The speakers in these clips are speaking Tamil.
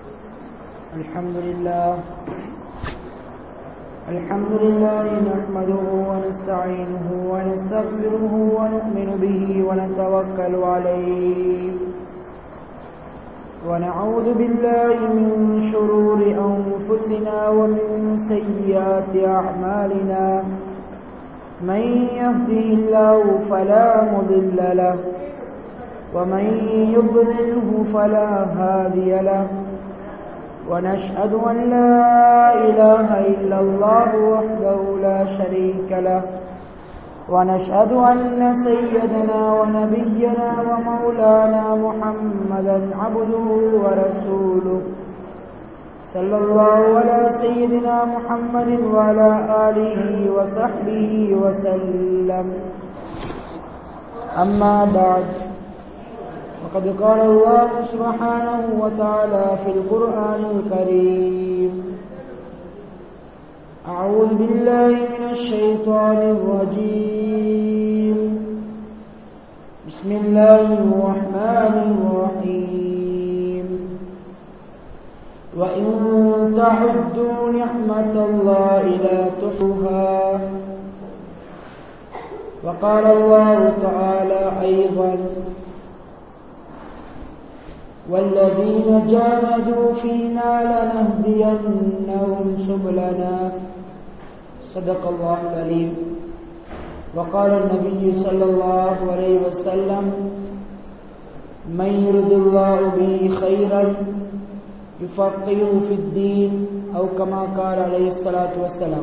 الحمد لله الحمد لله نحمده ونستعينه ونستغفره ونؤمن به ونتوكل عليه ونعوذ بالله من شرور أنفسنا ومن سيئات أعمالنا من يهده الله فلا مضل له ومن يضلله فلا هادي له ونشهد أن لا إله إلا الله وحده لا شريك له ونشهد أن سيدنا ونبينا ومولانا محمدا عبده ورسوله صلى الله على سيدنا محمد وعلى آله وصحبه وسلم أما بعد وقد قال الله سبحانه وتعالى في القرآن الكريم أعوذ بالله من الشيطان الرجيم بسم الله الرحمن الرحيم وإن تعدوا نعمة الله لا تحصوها وقال الله تعالى أيضا والذين جاهدوا فينا لنهدينهم سبلنا صدق الله العليم وقال النبي صلى الله عليه وسلم من يرد الله به خيرا يفقهه في الدين أو كما قال عليه الصلاة والسلام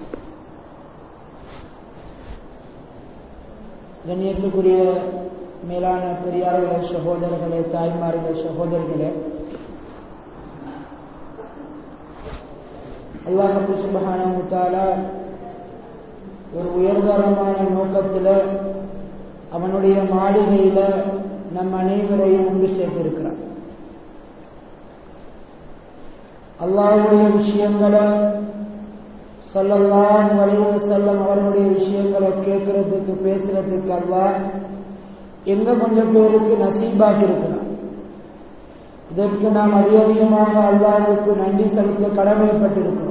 கண்ணியத்துக்குரிய மேலான பெரியார்களே சகோதரர்களே தாய்மார்களே சகோதரர்களே அல்லாஹு சுபஹான ஒரு உயர்தரமான நோக்கத்தில் அவனுடைய மாளிகையில் நம் அனைவரையும் ஒன்று சேர்த்திருக்கிறான் அல்லாஹுடைய விஷயங்களை சொல்லலாம் வரைவு செல்லம் அவர்களுடைய விஷயங்களை கேட்கறதுக்கு பேசுறதுக்கு அல்லாஹ் எங்க கொஞ்சம் பேருக்கு நசீபாக இருக்கிறான் இதற்கு நாம் அதிக அதிகமாக அல்லாவுக்கு நன்றி செலுத்த கடமைப்பட்டிருக்கிறோம்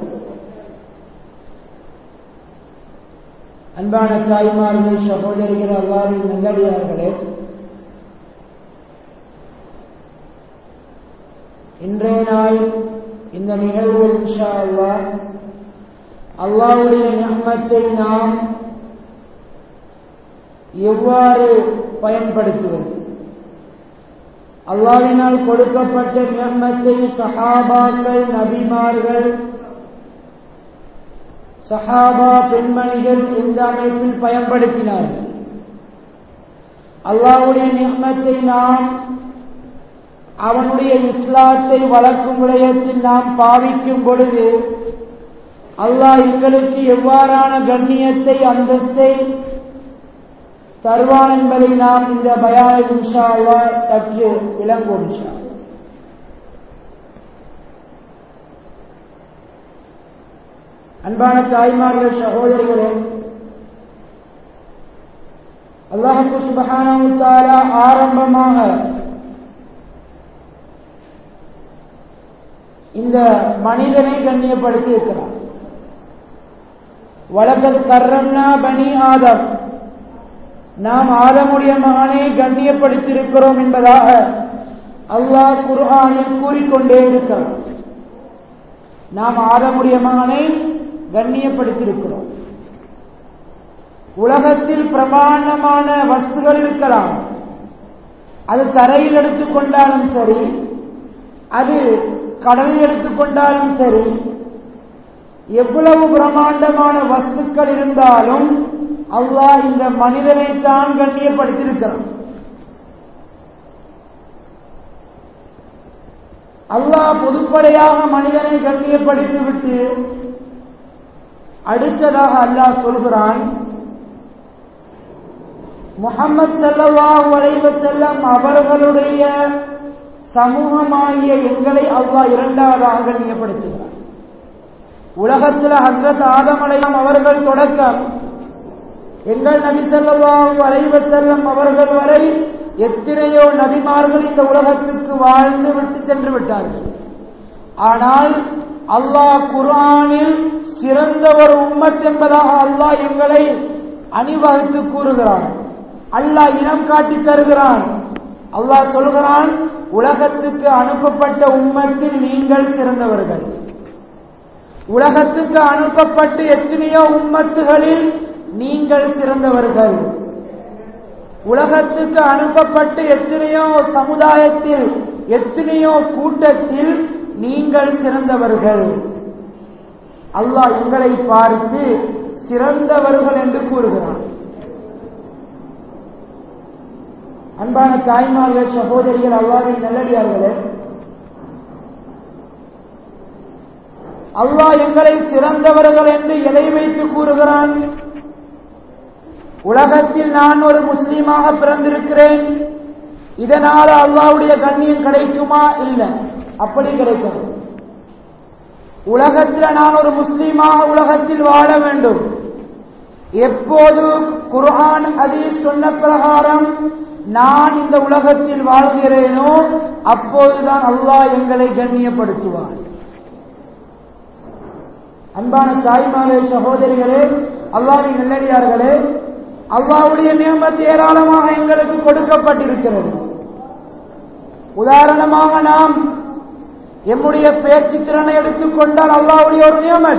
அன்பான தாய்மார்கள் சகோதரிகள் அல்லாவின் நல்லடியார்களே இன்றைய நாள் இந்த நிகழ்வு இன்ஷா அல்லா அல்லாவுடைய ஞானத்தை நாம் எவ்வாறு பயன்படுத்துவது அல்லாவினால் கொடுக்கப்பட்ட நியமத்தை சஹாபாக்கள் நபிமார்கள் சஹாபா பெண்மணிகள் இந்த அமைப்பில் பயன்படுத்தினார்கள் அல்லாவுடைய நியமத்தை நாம் அவனுடைய இஸ்லாத்தை வளர்க்கும் விடயத்தில் நாம் பாவிக்கும் பொழுது அல்லாஹ் எங்களுக்கு எவ்வாறான கண்ணியத்தை அந்தஸ்தை தருவான் என்பதை நாம் இந்த பயான இன்ஷா அல்லா சற்று விளங்குவோம் இன்ஷா அன்பான தாய்மார்கள் சகோதரிகளே அல்லாஹு சுபஹானா ஆரம்பமாக இந்த மனிதனை கண்ணியப்படுத்தி இருக்கிறார் வழக்கல் கர்ரம்னா பனி ஆதம் நாம் ஆதமுடைய மகனை கண்ணியப்படுத்தியிருக்கிறோம் என்பதாக அல்லாஹ் குர்ஆனில் கூறிக்கொண்டே இருக்கிறார் நாம் ஆதமுடைய மகனை கண்ணியப்படுத்தியிருக்கிறோம் உலகத்தில் பிரமாண்டமான வஸ்துகள் இருக்கலாம் அது தரையில் எடுத்துக்கொண்டாலும் சரி அது கடலில் எடுத்துக்கொண்டாலும் சரி எவ்வளவு பிரமாண்டமான வஸ்துக்கள் இருந்தாலும் அல்லாஹ் இந்த மனிதனை தான் கண்ணியப்படுத்தியிருக்கிறான் அல்லாஹ் பொதுப்படையாக மனிதனை கண்ணியப்படுத்திவிட்டு அடுத்ததாக அல்லாஹ் சொல்கிறான் முகமது சல்லா வளைவ செல்லம் அவர்களுடைய சமூகமாகிய எங்களை அல்லாஹ் இரண்டாவதாக கண்ணியப்படுத்துகிறார் உலகத்தில் ஹசரத் ஆதமலையம் அவர்கள் தொடக்கம் எங்கள் நபி ஸல்லல்லாஹு அலைஹி வஸல்லம் அவர்கள் வரை எத்தனையோ நபிமார்கள் இந்த உலகத்துக்கு வாழ்ந்து விட்டு சென்று விட்டார்கள் ஆனால் அல்லாஹ் குர்ஆனில் சிறந்த ஒரு உம்மத் என்பதாக அல்லாஹ் எங்களை அணிவகுத்து கூறுகிறான் அல்லாஹ் இனம் காட்டி தருகிறான் அல்லாஹ் சொல்கிறான் உலகத்துக்கு அனுப்பப்பட்ட உம்மத்தில் நீங்கள் சிறந்தவர்கள் உலகத்துக்கு அனுப்பப்பட்டு எத்தனையோ உம்மத்துகளில் நீங்கள் சிறந்தவர்கள் உலகத்துக்கு அனுப்பப்பட்டு எத்தனையோ சமுதாயத்தில் எத்தனையோ கூட்டத்தில் நீங்கள் சிறந்தவர்கள் அல்லாஹ் உங்களை பார்த்து சிறந்தவர்கள் என்று கூறுகிறான் அன்பான தாய்மார்கள் சகோதரிகள் அல்லாவின் நல்லடியார்களே அல்லாஹ் எங்களை சிறந்தவர்கள் என்று எதை வைத்து கூறுகிறான் உலகத்தில் நான் ஒரு முஸ்லீமாக பிறந்திருக்கிறேன் இதனால் அல்லாவுடைய கண்ணியம் கிடைக்குமா இல்லை அப்படி கிடைக்கும் உலகத்தில் நான் ஒரு முஸ்லீமாக உலகத்தில் வாழ வேண்டும் எப்போது குர்ஆன் அதீஸ் சொன்ன பிரகாரம் நான் இந்த உலகத்தில் வாழ்கிறேனோ அப்போதுதான் அல்லாஹ் எங்களை கண்ணியப்படுத்துவான் அன்பான தாய்மாரே சகோதரிகளே அல்லாவின் நல்லடியார்களே அல்லாவுடைய நியமத்து ஏராளமாக எங்களுக்கு கொடுக்கப்பட்டிருக்கிறது உதாரணமாக நாம் எம்முடைய பேச்சு திறனை எடுத்துக்கொண்டால் அல்லாவுடைய ஒரு நியமத்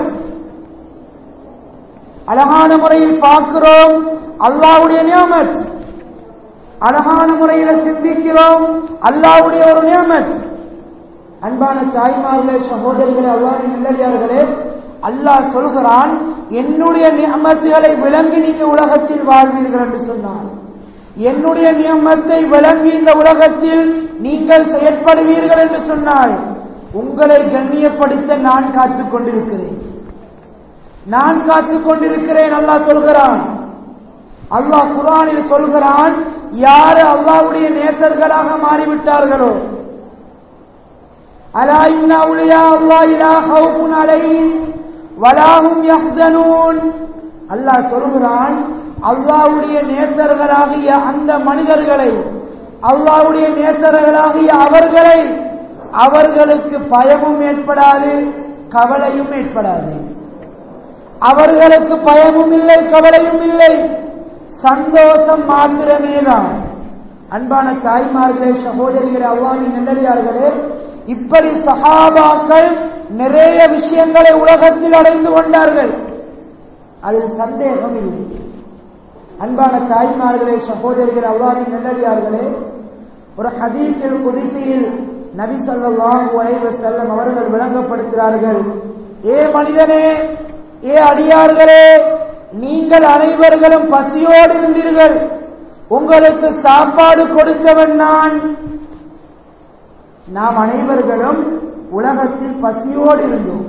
அழகான முறையில் பார்க்கிறோம் அல்லாவுடைய நியமத் அழகான முறையில் சிந்திக்கிறோம் அல்லாவுடைய ஒரு நியமத் அன்பான தாய்மார்களே சகோதரிகளே அல்லாவின் நல்லடியார்களே அல்லாஹ் சொல்கிறான் என்னுடைய நியமத்துகளை விளங்கி நீங்க உலகத்தில் வாழ்வீர்கள் என்று சொன்னான் என்னுடைய நியமத்தை விளங்கி இந்த உலகத்தில் நீங்கள் செயற்படுவீர்கள் என்று சொன்னால் உங்களை கண்ணியப்படுத்த நான் காத்துக் கொண்டிருக்கிறேன் நான் காத்துக் கொண்டிருக்கிறேன் அல்லாஹ் சொல்கிறான் அல்லாஹ் குரானில் சொல்கிறான் யாரு அல்லாவுடைய நேசர்களாக மாறிவிட்டார்களோ அலா இன்னா உலியா அல்லாஹ் இலா ஹவுஃபுன் அலைஹிம் வலாஹும் யஹ்சனூன் அல்லாஹ் சொல்கிறான் அல்லாஹ்வுடைய நேசர்களாகிய அந்த மனிதர்களை அல்லாஹ்வுடைய நேசர்களாகிய அவர்களை அவர்களுக்கு பயமும் ஏற்படாது கவலையும் ஏற்படாது அவர்களுக்கு பயமும் இல்லை கவலையும் இல்லை சந்தோஷம் மாத்திரமே தான் அன்பான தாய்மார்களே சகோதரிகளே அவ்வாவின் நல்லடியார்களே இப்படி சகாபாக்கள் நிறைய விஷயங்களை உலகத்தில் அடைந்து கொண்டார்கள் அதில் சந்தேகம் இல்லை அன்பான தாய்மார்களே சகோதரிகள் அவ்வாவின் நல்லடியார்களே ஒரு ஹதீஸில் குதிசையில் நபி ஸல்லல்லாஹு அலைஹி வஸல்லம் அவர்கள் விளங்கப்படுத்துகிறார்கள் ஏ மனிதனே ஏ அடியார்களே நீங்கள் அனைவர்களும் பசியோடு இருந்தீர்கள் உங்களுக்கு சாப்பாடு கொடுத்தவன் நான் நாம் அனைவர்களும் உலகத்தில் பசியோடு இருந்தோம்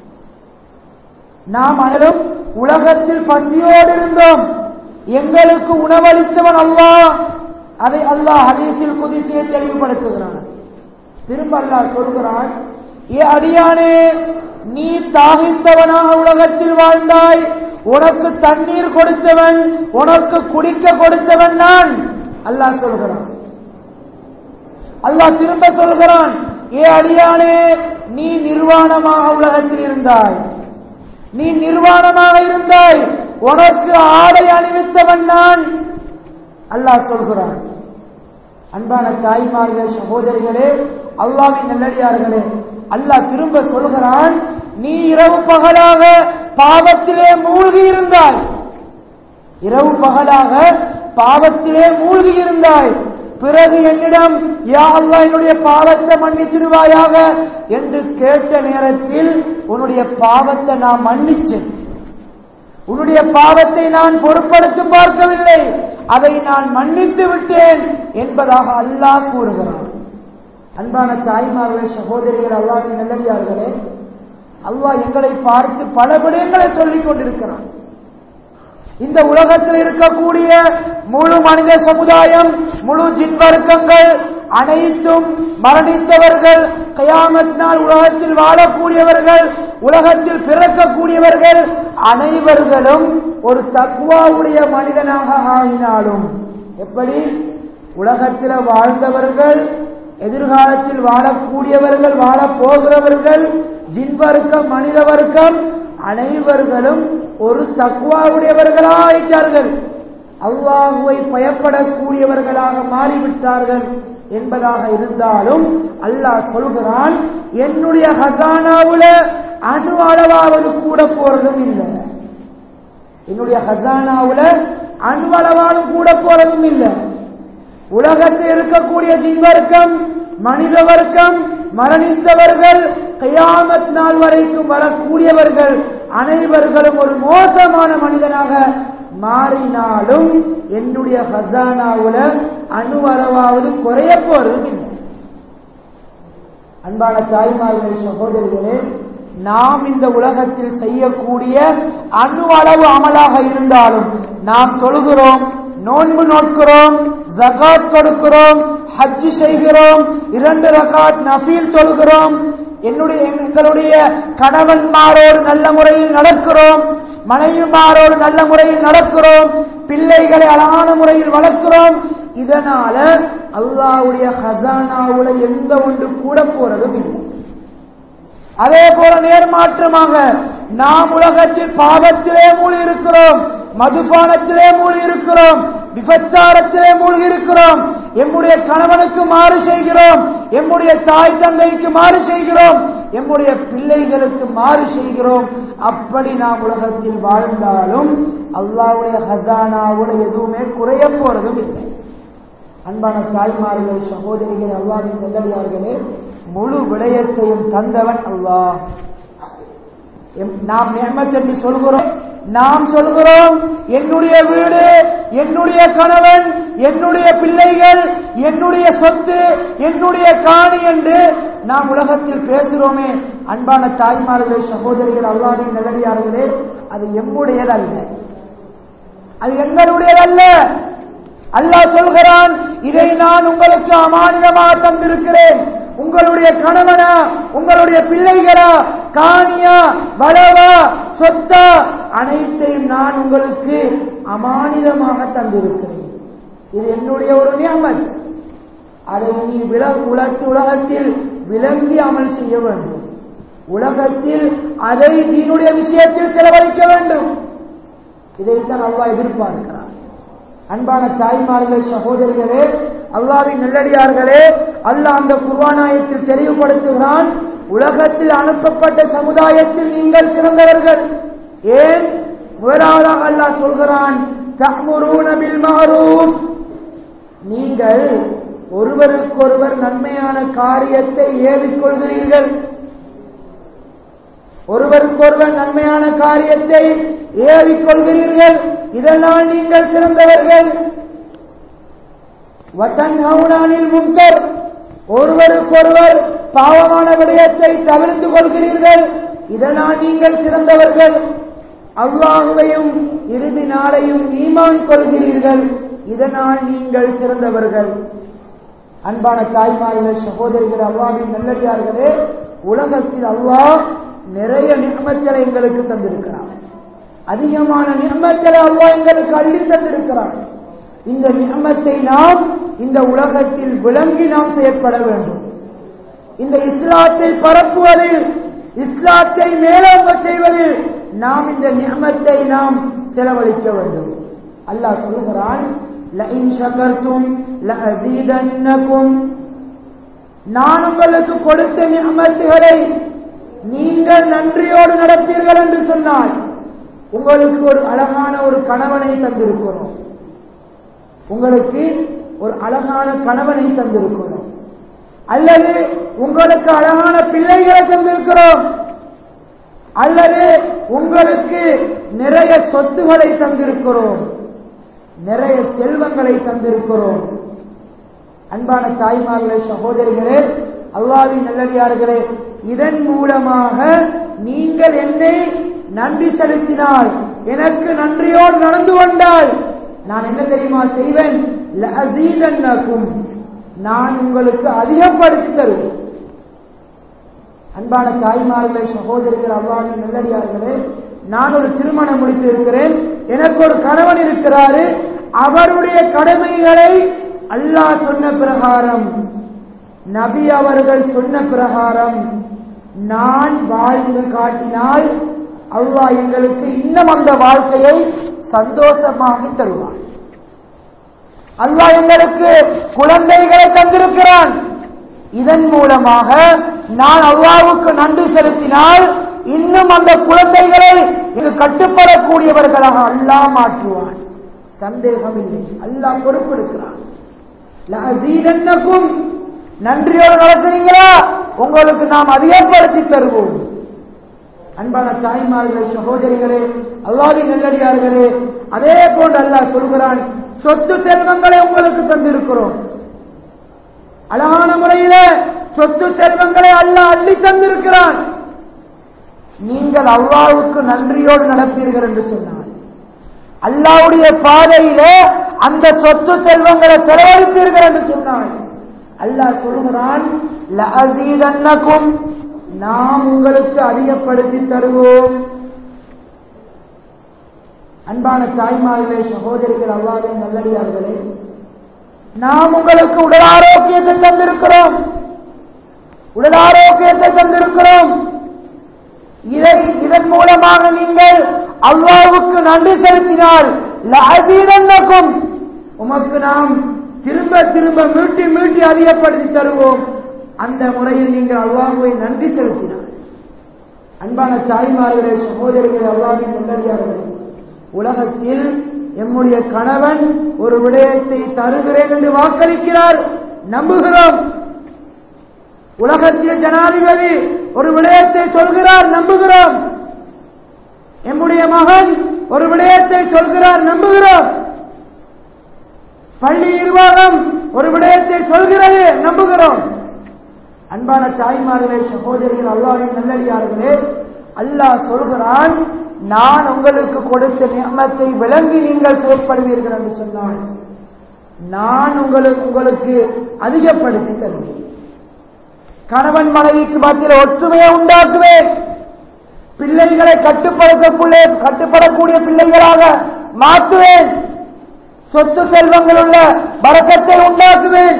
நாம் அனைவரும் உலகத்தில் பசியோடு இருந்தோம் எங்களுக்கு உணவளித்தவன் அல்லாஹ் அதை அல்லாஹ் ஹதீஸில் குதித்தே தெளிவுபடுத்துகிறான் திரும்ப அல்லாஹ் சொல்கிறான் ஏ அடியானே நீ தாகித்தவனாக உலகத்தில் வாழ்ந்தாய் உனக்கு தண்ணீர் கொடுத்தவன் உனக்கு குடிக்க கொடுத்தவன் நான் அல்லாஹ் சொல்கிறான் அல்லாஹ் திரும்ப சொல்கிறான் ஏ அடியானே நீ நிர்வாணமாக உலகத்தில் இருந்தாய் நீ நிர்வாணமாக இருந்தாய் உனக்கு ஆடை அணிவித்தவன் நான் அல்லாஹ் சொல்கிறான் அன்பான தாய்மார்கள் சகோதரிகளே அல்லாவின் நல்லடியார்களே அல்லாஹ் திரும்ப சொல்கிறான் நீ இரவு பகலாக பாவத்திலே மூழ்கி இருந்தாய் இரவு பகலாக பாவத்திலே மூழ்கி இருந்தாய் பிறகு என்னிடம் யா அல்லாஹ் என்னுடைய பாவத்தை மன்னிச்சிடுவாயாக என்று கேட்ட நேரத்தில் உன்னுடைய பாவத்தை நான் மன்னிச்சேன் உன்னுடைய பாவத்தை நான் பொருட்படுத்தி பார்க்கவில்லை அதை நான் மன்னித்து விட்டேன் என்பதாக அல்லாஹ் கூறுகிறான் அன்பான தாய்மார்களே சகோதரிகள் அல்லாஹின் நல்லடியார்களே அல்லாஹ் எங்களை பார்த்து பல விடயங்களை சொல்லிக் கொண்டிருக்கிறான் இந்த உலகத்தில் இருக்கக்கூடிய முழு மனித சமுதாயம் முழு ஜின்வர்க்கங்கள் அனைத்தும் மரணித்தவர்கள் கயாமத் நாள் உலகத்தில் வாழக்கூடியவர்கள் உலகத்தில் பிறக்கக்கூடியவர்கள் அனைவர்களும் ஒரு தக்குவாவுடைய மனிதனாக ஆகினாலும் எப்படி உலகத்தில் வாழ்ந்தவர்கள் எதிர்காலத்தில் வாழக்கூடியவர்கள் வாழப் போகிறவர்கள் ஜின் வர்க்கம் மனித வர்க்கம் அனைவர்களும் ஒரு தக்குவாவுடையவர்களாக ஆயிட்டார்கள் அல்லாஹுவை பயப்படக்கூடியவர்களாக மாறிவிட்டார்கள் என்பதாக இருந்தாலும் அல்லாஹ் சொல்கிறான் என்னுடைய ஹசானாவுல அணு அளவாவது கூட போறதும் இல்லை என்னுடைய ஹசானாவுல அணு அளவாலும் கூட போறதும் இல்லை உலகத்தில் இருக்கக்கூடிய ஜின்வர்க்கம் மனித வர்க்கம் மரணித்தவர்கள் கயாமத் நாள் வரைக்கும் வரக்கூடியவர்கள் அனைவர்களும் ஒரு மோசமான மனிதனாக மாறினாலும் என்னுடைய ஹசானாவுல அணுவரவாவது குறைய போறதும் இல்லை அன்பான தாய்மார்களே சகோதரிகளே நாம் இந்த உலகத்தில் செய்யக்கூடிய அணு அளவு அமலாக இருந்தாலும் நாம் தொழுகிறோம் நோன்பு நோட்கிறோம் ஜகாத் கொடுக்கிறோம் ஹஜ் செய்கிறோம் இரண்டு ரகாத் நபீல் தொழுகிறோம் என்னுடைய எங்களுடைய கணவன்மாரோடு நல்ல முறையில் நடக்கிறோம் மனைவிமாரோடு நல்ல முறையில் நடக்கிறோம் பிள்ளைகளை அழகான முறையில் வளர்க்கிறோம் இதனால அல்லாவுடைய ஹசானாவுல எந்த ஒன்று கூட போறதும் இல்லை அதே போல நேர்மாற்றமாக நாம் உலகத்தில் பாவத்திலே மூழ்கி இருக்கிறோம் மதுபானத்திலே மூழ்கி இருக்கிறோம் விபச்சாரத்திலே மூழ்கி இருக்கிறோம் எம்முடைய கணவனுக்கு மாறு செய்கிறோம் எம்முடைய தாய் தந்தைக்கு மாறு செய்கிறோம் எம்முடைய பிள்ளைகளுக்கு மாறு செய்கிறோம் அப்படி நாம் உலகத்தில் வாழ்ந்தாலும் அல்லாவுடைய ஹசானாவோட எதுவுமே குறைய போறதும் இல்லை அன்பான தாய்மார்கள் சகோதரிகள் அல்லாவின் நல்லடியார்களே முழு விடயத்தையும் தந்தவன் அல்லாஹ் நாம் நியமத் என்று சொல்கிறோம் நாம் சொல்கிறோம் என்னுடைய வீடு என்னுடைய கணவன் என்னுடைய பிள்ளைகள் என்னுடைய சொத்து என்னுடைய காணி என்று நாம் உலகத்தில் பேசுகிறோமே அன்பான தாய்மார்களே சகோதரிகள் அல்லாவின் நல்லடியார்களே அது எம்முடையதல்ல அது எங்களுடையதல்ல அல்லாஹ் சொல்கிறான் இதை நான் உங்களுக்கு அமானிதமாக தந்திருக்கிறேன் உங்களுடைய கணவனா உங்களுடைய பிள்ளைகளா காணியா வளவா சொத்தா அனைத்தையும் நான் உங்களுக்கு அமானிதமாக தந்திருக்கிறேன் இது என்னுடைய ஒரு நியமன் அதை நீ வில உலக உலகத்தில் விளங்கி அமல் செய்ய வேண்டும் உலகத்தில் அதை நீனுடைய விஷயத்தில் செலவழிக்க வேண்டும் இதைத்தான் அல்லாஹ் எதிர்பார்க்கிறார் அன்பான தாய்மார்களே சகோதரிகளே அல்லாவின் நல்லடியார்களே அல்லாஹ் அந்த குர்வானாயத்தில் தெளிவுபடுத்துகிறான் உலகத்தில் அனுப்பப்பட்ட சமுதாயத்தில் நீங்கள் சிறந்தவர்கள் ஏன் முதலாவதாக அல்லாஹ் சொல்கிறான் தஹ்முரூன பில் மஅரூஃப் நீங்கள் ஒருவருக்கொருவர் நன்மையான காரியத்தை ஏவிக்கொள்கிறீர்கள் ஒருவருக்கொருவர் நன்மையான காரியத்தை ஏவிக்கொள்கிறீர்கள் இதனால் நீங்கள் சிறந்தவர்கள் வத்தன்ஹவுனானில் முன்கர் ஒருவருக்கொருவர் பாவமான விடயத்தை தவிர்த்து கொள்கிறீர்கள் இதனால் நீங்கள் சிறந்தவர்கள் அல்லாஹுவையும் இறுதி நாளையும் ஈமான் கொள்கிறீர்கள் இதனால் நீங்கள் சிறந்தவர்கள் அன்பான தாய்மார்கள் சகோதரிகள் அல்லாவின் நல்லடியார்களே உலகத்தில் அல்லாஹ் நிறைய நிர்மச்சலை எங்களுக்கு தந்திருக்கிறார் அதிகமான நிர்மச்சலை அல்லாஹ் எங்களுக்கு அள்ளி தந்திருக்கிறார் இந்த நியமத்தை நாம் இந்த உலகத்தில் விளங்கி நாம் செயற்பட வேண்டும் இந்த இஸ்லாத்தை பரப்புவதில் இஸ்லாத்தை மேலோங்க செய்வதில் நாம் இந்த நியமத்தை நாம் செலவழிக்க வேண்டும் அல்லாஹ் சொல்கிறான் லஇன் ஷகர்தும் லஅஸீதன்னகும் நான் உங்களுக்கு கொடுத்த நியமத்துகளை நீங்கள் நன்றியோடு நடப்பீர்கள் என்று சொன்னால் உங்களுக்கு ஒரு அழகான ஒரு கணவனை தந்திருக்கிறோம் உங்களுக்கு ஒரு அழகான கணவனை தந்திருக்கிறோம் அல்லது உங்களுக்கு அழகான பிள்ளைகளை தந்திருக்கிறோம் அல்லது உங்களுக்கு நிறைய சொத்துகளை தந்திருக்கிறோம் நிறைய செல்வங்களை தந்திருக்கிறோம் அன்பான தாய்மார்களே சகோதரிகளே அல்லாவின் நல்லடியார்களே இதன் மூலமாக நீங்கள் என்னை நன்றி செலுத்தினால் எனக்கு நன்றியோடு நடந்து கொண்டால் நான் என்ன தெரியுமா செய்வேன் லஅஸீதன்னகும். நான் உங்களுக்கு அதிகப்படுத்தி தருவேன் அன்பான தாய்மார்களே சகோதரிகள் அல்லாவின் நல்லடியார்களே நான் ஒரு திருமணம் முடித்து இருக்கிறேன் எனக்கு ஒரு கணவன் இருக்கிறாரு அவருடைய கடமைகளை அல்லாஹ் சொன்ன பிரகாரம் நபி அவர்கள் சொன்ன பிரகாரம் நான் வாழ்ந்து காட்டினால் அல்லாஹ் எங்களுக்கு இன்னும் அந்த வாழ்க்கையை சந்தோஷமாகி தருவான் அல்லாஹ் எங்களுக்கு குழந்தைகளை தந்திருக்கிறான் இதன் மூலமாக நான் அல்லாவுக்கு நன்றி செலுத்தினால் இன்னும் அந்த குழந்தைகளை இது கட்டுப்படக்கூடியவர்களாக அல்லாஹ் மாற்றுவான் சந்தேகம் இல்லை அல்லாஹ் பொறுப்பெடுக்கிறான் லஅஸீதன்னகும் நன்றியோடு நடத்துறீங்களா உங்களுக்கு நாம் அதிகப்படுத்தி தருவோம் அன்பான தாய்மார்களே சகோதரிகளே அல்லாவின் நல்லடியார்களே அதே போன்று அல்லாஹ் சொல்கிறான் சொத்து செல்வங்களை உங்களுக்கு தந்திருக்கிறோம் அழகான முறையில சொத்து செல்வங்களை அல்லாஹ் அள்ளி தந்திருக்கிறான் நீங்கள் அல்லாவுக்கு நன்றியோடு நடப்பீர்கள் என்று சொன்னார் அல்லாவுடைய பாதையிலே அந்த சொத்து செல்வங்களை செலவழிப்பீர்கள் என்று சொன்னார் அல்லாஹ் சொல்கிறான் லஅஸீதன்னகும் நாம் உங்களுக்கு அதிகப்படுத்தி தருவோம் அன்பான தாய்மார்களே சகோதரிகள் அல்லாவே நல்லடியார்களே நாம் உங்களுக்கு உடல் ஆரோக்கியத்தை தந்திருக்கிறோம் உடல் ஆரோக்கியத்தை தந்திருக்கிறோம் இதை இதன் மூலமாக நீங்கள் அல்லாவுக்கு நன்றி செலுத்தினால் லஅஸீதன்னகும் உமக்கு நாம் திரும்ப திரும்ப மீட்டி மீட்டி அதிகப்படுத்தி தருவோம் அந்த முறையில் நீங்கள் அல்லாஹுவை நன்றி செலுத்தினார் அன்பான தாய்மார்களே சகோதரிகளே அல்லாவின் நல்லடியார்களே உலகத்தில் எம்முடைய கணவன் ஒரு விடயத்தை தருகிறேன் என்று வாக்களிக்கிறார் நம்புகிறோம் உலகத்தில் ஜனாதிபதி ஒரு விடயத்தை சொல்கிறார் நம்புகிறோம் எம்முடைய மகன் ஒரு விடயத்தை சொல்கிறார் நம்புகிறோம் பள்ளி நிர்வாகம் ஒரு விடயத்தை சொல்கிறது நம்புகிறோம் அன்பான தாய்மார்களே சகோதரிகள் அல்லாவின் நல்லடியார்களே அல்லாஹ் சொல்கிறான் நான் உங்களுக்கு கொடுத்த நியமத்தை விளங்கி நீங்கள் செயல்படுவீர்கள் என்று சொன்னான் நான் உங்களுக்கு உங்களுக்கு அதிகப்படுத்தி தருவேன் கணவன் மனைவிக்கு மத்தியில் ஒற்றுமையை உண்டாக்குவேன் பிள்ளைகளை கட்டுப்படுத்தக்குள்ளே கட்டுப்படக்கூடிய பிள்ளைகளாக மாற்றுவேன் சொத்து செல்வங்கள் உள்ள பறக்கத்தை உண்டாக்குவேன்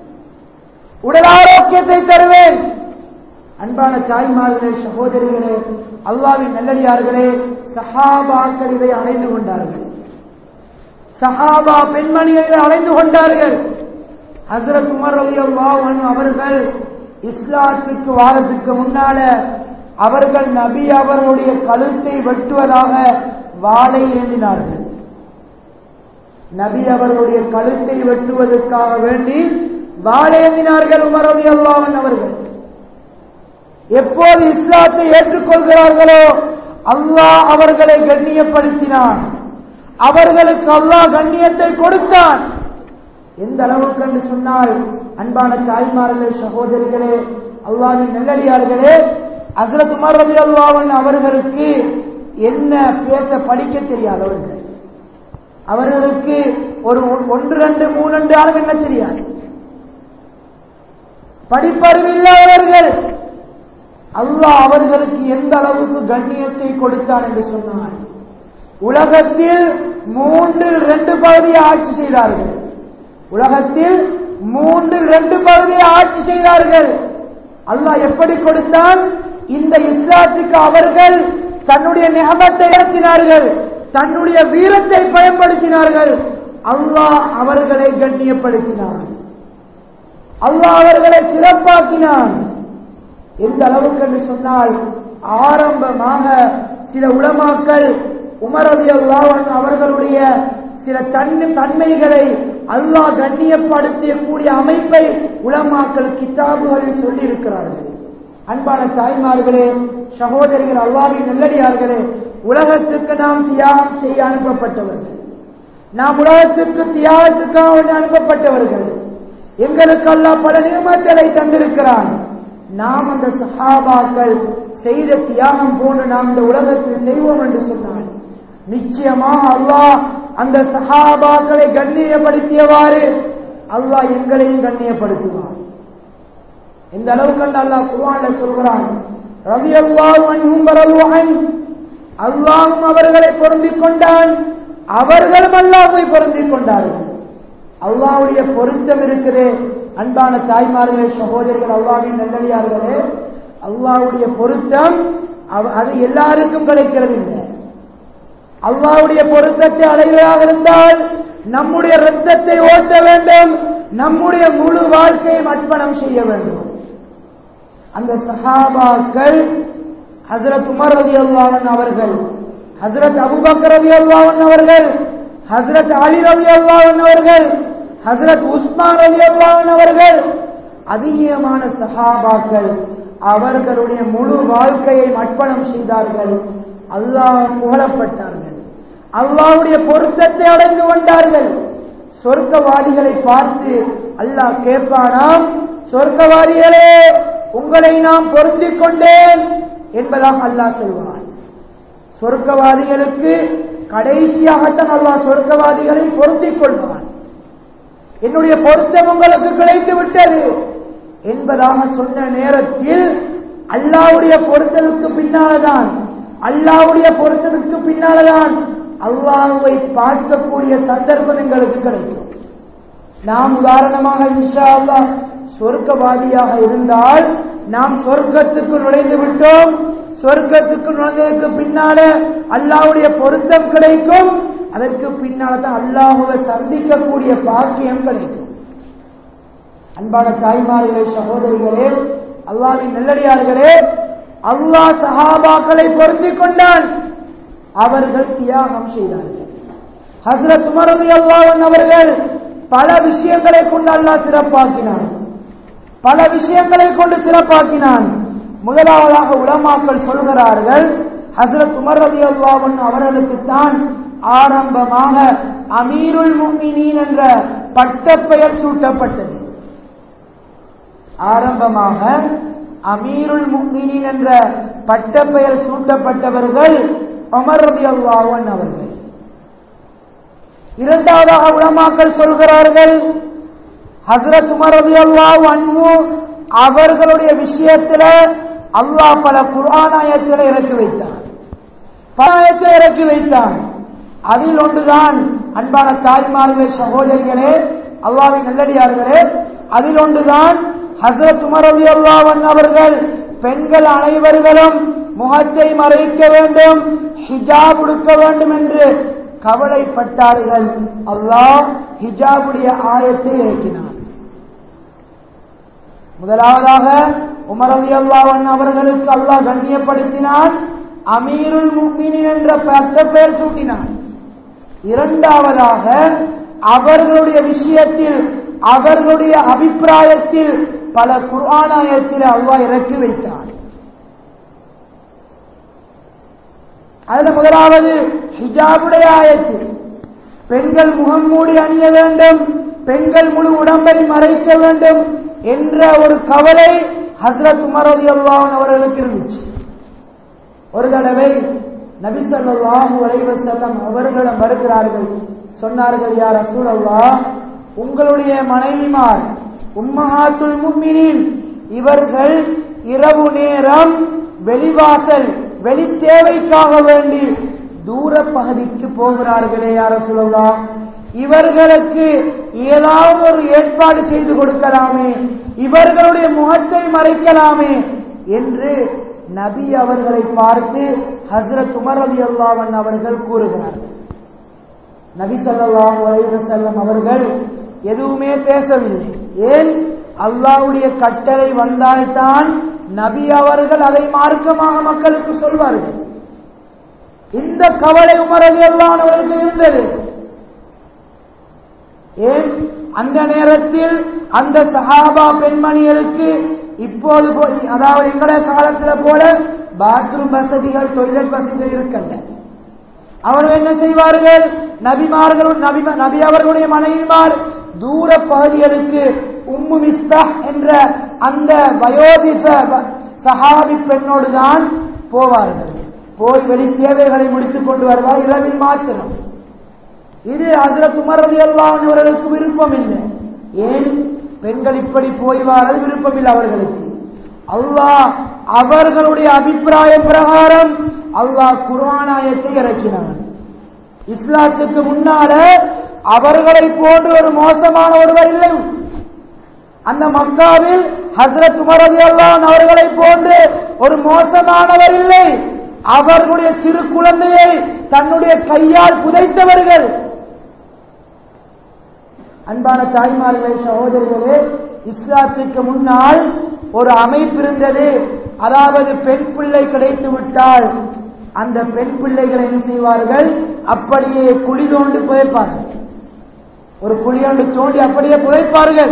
உடல் ஆரோக்கியத்தை தருவேன் அன்பான தாய்மார்களே சகோதரிகளே அல்லாவின் நல்லடியார்களே சஹாபாக்கள் இதை அடைந்து கொண்டார்கள் சஹாபா பெண்மணிகளை அடைந்து கொண்டார்கள் ஹசரத் உமர் அலி அல்லாஹ் அவர்கள் இஸ்லாத்துக்கு வாரத்துக்கு முன்னால அவர்கள் நபி அவர்களுடைய கழுத்தை வெட்டுவதாக வாளை ஏந்தினார்கள் நபி அவர்களுடைய கழுத்தை வெட்டுவதற்காக வேண்டி வாழேந்தினார்கள் உமர் அலி அல்லாவன் அவர்கள் எப்போது இஸ்லாத்தை ஏற்றுக்கொள்கிறார்களோ அல்லாஹ் அவர்களை கண்ணியப்படுத்தினான் அவர்களுக்கு அல்லாஹ் கண்ணியத்தை கொடுத்தான் எந்த அளவுக்கு என்று சொன்னால் அன்பான தாய்மார்களே சகோதரிகளே அல்லாவின் நல்லடியார்களே அசரத் உமர் ரவி அல்லாவன் அவர்களுக்கு என்ன பேச படிக்க தெரியாதவர்கள் அவர்களுக்கு ஒரு ஒன்று ரெண்டு மூணு ரெண்டு ஆளும் என்ன தெரியாது படிப்பறிவில்லாதவர்கள் அல்லாஹ் அவர்களுக்கு எந்த அளவுக்கு கண்ணியத்தை கொடுத்தான் என்று சொன்னார் உலகத்தில் மூன்றில் ரெண்டு பகுதியை ஆட்சி செய்தார்கள் உலகத்தில் மூன்றில் ரெண்டு பகுதியை ஆட்சி செய்தார்கள் அல்லாஹ் எப்படி கொடுத்தான் இந்த இஸ்லாத்துக்கு அவர்கள் தன்னுடைய நிகமத்தை நடத்தினார்கள் தன்னுடைய வீரத்தை பயன்படுத்தினார்கள் அல்லாஹ் அவர்களை கண்ணியப்படுத்தினார் அல்லாஹ் அவர்களை சிறப்பாக்கினான் எந்த அளவுக்கு என்று சொன்னால் ஆரம்பமாக சில உலமாக்கள் உமரதி அல்லாஹ் அவர்களுடைய சில தன் தன்மைகளை அல்லாஹ் கண்ணியப்படுத்திய கூடிய அமைப்பை உலமாக்கள் கிதாபுகளில் சொல்லி இருக்கிறார்கள் அன்பான தாய்மார்களே சகோதரிகள் அல்லாவின் நல்லடியார்களே உலகத்துக்கு நாம் தியாகம் செய்ய அனுப்பப்பட்டவர்கள் நாம் உலகத்துக்கு தியாகத்துக்காக அனுப்பப்பட்டவர்கள் எங்களுக்கு அல்லாஹ் பல நியமங்களை தந்திருக்கிறான் நாம் அந்த சஹாபாக்கள் செய்த தியாகம் போன்று நாம் இந்த உலகத்தில் செய்வோம் என்று சொன்னான் நிச்சயமாக அல்லாஹ் அந்த சஹாபாக்களை கண்ணியப்படுத்தியவாறு அல்லாஹ் எங்களையும் கண்ணியப்படுத்துவான் இந்த அளவுக்கு அந்த அல்லாஹ் குர்ஆன்ல சொல்கிறான் ரவி அல்லாஹ் அன்ஹும் அல்லாஹும் அவர்களை பொருந்திக் கொண்டான் அவர்களும் அல்லாஹை பொருந்திக் கொண்டார்கள் அல்லாவுடைய பொருத்தம் இருக்குது அன்பான தாய்மார்களே சகோதரிகள் அல்லாவின் நல்லடியார்களே அல்லாவுடைய பொருத்தம் அது எல்லாருக்கும் கிடைக்கிறது இல்லை அல்லாவுடைய பொருத்தத்தை அடைவதாக இருந்தால் நம்முடைய ரத்தத்தை ஓட்ட வேண்டும் நம்முடைய முழு வாழ்க்கையை அர்ப்பணம் செய்ய வேண்டும் அந்த சஹாபாக்கள் ஹசரத் உமர் ரவி அல்லாவன் அவர்கள் ஹசரத் அபுபக்கர் ரவி அல்லாவன் அவர்கள் ஹசரத் அலி ரவி அல்லாவன் அவர்கள் ஹசரத் உஸ்மான் ரவி அல்லாவன் அவர்கள் அதிகமான சஹாபாக்கள் அவர்களுடைய முழு வாழ்க்கையை அர்ப்பணம் செய்தார்கள் அல்லாஹ் புகழப்பட்டார்கள் அல்லாவுடைய பொருத்தத்தை அடைந்து கொண்டார்கள் சொர்க்கவாதிகளை பார்த்து அல்லாஹ் கேட்பானாம் சொர்க்கவாதிகளே உங்களை நாம் பொருந்திக் கொண்டேன் என்பதாக அல்லாஹ் சொல்வான் சொர்க்கவாதிகளுக்கு கடைசியாகத்தான் அல்லாஹ் சொர்க்கவாதிகளை பொருந்திக் கொள்வான் என்னுடைய பொருத்தம் உங்களுக்கு கிடைத்து விட்டது என்பதாக சொன்ன நேரத்தில் அல்லாவுடைய பொருத்தலுக்கு பின்னால்தான் அல்லாவுடைய பொருத்தலுக்கு பின்னால்தான் அல்லாஹுவை பார்க்கக்கூடிய சந்தர்ப்பம் எங்களுக்கு கிடைக்கும் நாம் உதாரணமாக இன்ஷா அல்லா சொர்க்கவாதியாக இருந்தால் நாம் சொர்க்கத்துக்கு நுழைந்து விட்டோம் சொர்க்கத்துக்கு நுழைந்ததற்கு பின்னால அல்லாவுடைய பொருத்தம் கிடைக்கும் அதற்கு பின்னால தான் அல்லாஹுவை சந்திக்கக்கூடிய பாக்கியம் கிடைக்கும் அன்பான தாய்மார்களே சகோதரிகளே அல்லாவின் நல்லடியார்களே அல்லாஹ் சஹாபாக்களை பொருந்திக் கொண்டான் அவர்கள் தியாகம் செய்தார்கள் ஹசரத் உமரது அல்லாவன் அவர்கள் பல விஷயங்களை கொண்டு அல்லாஹ் சிறப்பாக்கினான் பல விஷயங்களை கொண்டு சிறப்பாக்கினான் முதலாவதாக உலமாக்கள் சொல்கிறார்கள் ஹசரத் உமர் ரதி அல்லாவன் அவர்களுக்கு தான் ஆரம்பமாக அமீருல் முமினீன் என்ற பட்டப்பெயர் சூட்டப்பட்டது ஆரம்பமாக அமீருல் முக்மினின் என்ற பட்டப்பெயர் சூட்டப்பட்டவர்கள் அமர் ரபி அல்லாவன் அவர்கள் இரண்டாவதாக உலமாக்கள் சொல்கிறார்கள் ஹசரத் உமர் ரபி அல்லாஹ் அன்பு அவர்களுடைய விஷயத்தில் அல்லாஹ் பல குரானாயத்தில் இறக்கி வைத்தான் பலாயத்தில் இறக்கி வைத்தான் அதில் ஒன்றுதான் அன்பான தாய்மார்களே சகோதரிகளே அல்லாவின் நல்லடியார்களே அதில் ஒன்றுதான் ஹசரத் உமர் அலி அல்லாவன் அவர்கள் பெண்கள் அனைவர்களும் முகத்தை மறைக்க வேண்டும் ஹிஜாப் உடுக்க வேண்டும் என்று கவலைப்பட்டார்கள் அல்லாஹ் ஹிஜாபுடைய ஆயத்தை இறக்கினார் முதலாவதாக உமர் அலி அல்லாவன் அவர்களுக்கு அல்லாஹ் கண்ணியப்படுத்தினான் அமீருல் முக்மினின் என்ற பட்ட பெயர் சூட்டினான் இரண்டாவதாக அவர்களுடைய விஷயத்தில் அவர்களுடைய அபிப்பிராயத்தில் பல குர்ஆனாயத்தில் அல்லாஹ் இறக்கி வைத்தான் அதுல முதலாவது ஹிஜாபுடைய ஆயத்து பெண்கள் முகம் மூடி அணிய வேண்டும் பெண்கள் முழு உடம்பை மறைக்க வேண்டும் என்ற ஒரு கவலை ஹசரத் உமரதி அல்லாஹன் அவர்களுக்கு இருந்துச்சு ஒரு தடவை நபி ஸல்லல்லாஹு அலைஹி வஸல்லம் அவர்களிடம் வருகிறார்கள் சொன்னார்கள் யார் ரசூலல்லா உங்களுடைய மனைவிமார் உம்மஹாத்துல் முஃமினீன் இவர்கள் இரவு நேரம் வெளிவாசல் வெளி தேவைக்காக வேண்டி தூர பகுதிக்கு போகிறார்களே யார சொல்லலாம் இவர்களுக்கு ஏதாவது ஒரு ஏற்பாடு செய்து கொடுக்கலாமே இவர்களுடைய முகத்தை மறைக்கலாமே என்று நபி அவர்களை பார்த்து ஹசரத் உமர் அலி அல்லாவன் அவர்கள் கூறுகிறார்கள் நபி ஸல்லல்லாஹு அலைஹி வஸல்லம் அவர்கள் எதுவுமே பேசவில்லை ஏன் அல்லாஹ்வுடைய கட்டளை வந்தால்தான் நபி அவர்கள் அதை மார்க்கமாக மக்களுக்கு சொல்வார்கள் இந்த கவலை உமர் அலி அவர்களுக்கு இருந்தது ஏன் அந்த நேரத்தில் அந்த சஹாபா பெண்மணிகளுக்கு இப்போது போய் அதாவது எங்களுடைய காலத்துல போல பாத்ரூம் வசதிகள் டொய்லெட் வசதிகள் இருக்கல்ல அவர்கள் என்ன செய்வார்கள் நபிமார்கள் நபி நபி அவர்களுடைய மனைவிமார் தூர பகுதிகளுக்கு உம்மு மிஸ்தா என்ற அந்த வயோதிச சஹாபி பெண்ணோடு தான் போவார்கள் போய் வெளி சேவைகளை முடித்துக் கொண்டு வருவார் இரவில் மாத்திரம் இது அதுல துமரதி அவர்களுக்கு விருப்பம் இல்லை ஏன் பெண்கள் இப்படி போய் வாரது விருப்பம் இல்லை அவர்களுக்கு அல்லாஹ் அவர்களுடைய அபிப்பிராய பிரகாரம் அல்லாஹ் குர்ஆனாயத்தை இறக்கினான் இஸ்லாத்துக்கு முன்னால அவர்களை போன்று ஒரு மோசமான ஒருவர் இல்லை அந்த மக்காவில் ஹசரத் உமர் அலி அல்லான் அவர்களை போன்று ஒரு மோசமானவர் இல்லை அவர்களுடைய சிறு குழந்தையை தன்னுடைய கையால் புதைத்தவர்கள் அன்பான தாய்மார்களே சகோதரர்களே இஸ்லாத்துக்கு முன்னால் ஒரு அமைப்பு இருந்தது அதாவது பெண் பிள்ளை கிடைத்து விட்டால் அந்த பெண் பிள்ளைகளை என்ன செய்வார்கள் அப்படியே குழி தோண்டி புதைப்பார்கள் ஒரு குழியோண்டு தோண்டி அப்படியே புதைப்பார்கள்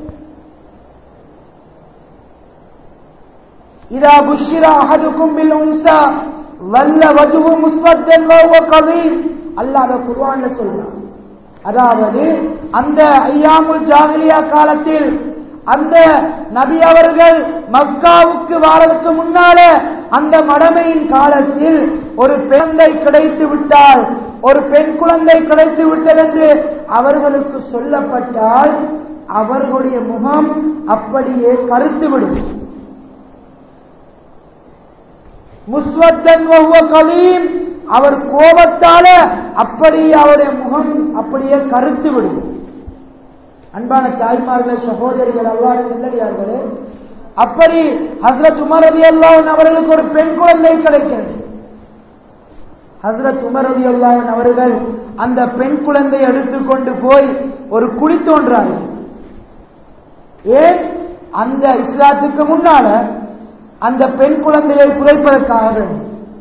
இதா புஷிரா அஹதுக்கும் பில் உன்சா வல்ல வஜுஹு முஸ்வத்தன் வஹுவ கதீம் அல்லாஹ் அத குர்ஆன்ல சொல்றான் அதாவது அந்த ஐயாமுல் ஜாகிலியா காலத்தில் அந்த நபி அவர்கள் மக்காவுக்கு வாரதுக்கு முன்னால அந்த மடமையின் காலத்தில் ஒரு குழந்தை கிடைத்து விட்டால் ஒரு பெண் குழந்தை கிடைத்து விட்டது என்று அவர்களுக்கு சொல்லப்பட்டால் அவர்களுடைய முகம் அப்படியே கருத்துவிடும் முஸ்வத்தன் கலீம் அவர் கோபத்தால அப்படியே அவருடைய முகம் அப்படியே கருத்து விடும் அன்பான தாய்மார்களே சகோதரிகள் அல்லாஹ் நல்லடியார்களே அப்படி ஹசரத் உமர் அலி அல்லாஹன் அவர்களுக்கு ஒரு பெண் குழந்தை கிடைக்கிறது ஹசரத் உமர் அலி அல்லாஹன் அவர்கள் அந்த பெண் குழந்தை எடுத்துக்கொண்டு போய் ஒரு குழி தோன்றார்கள் ஏன் அந்த இஸ்லாத்துக்கு முன்னால அந்த பெண் குழந்தையை புதைப்பதற்காக வேண்டும்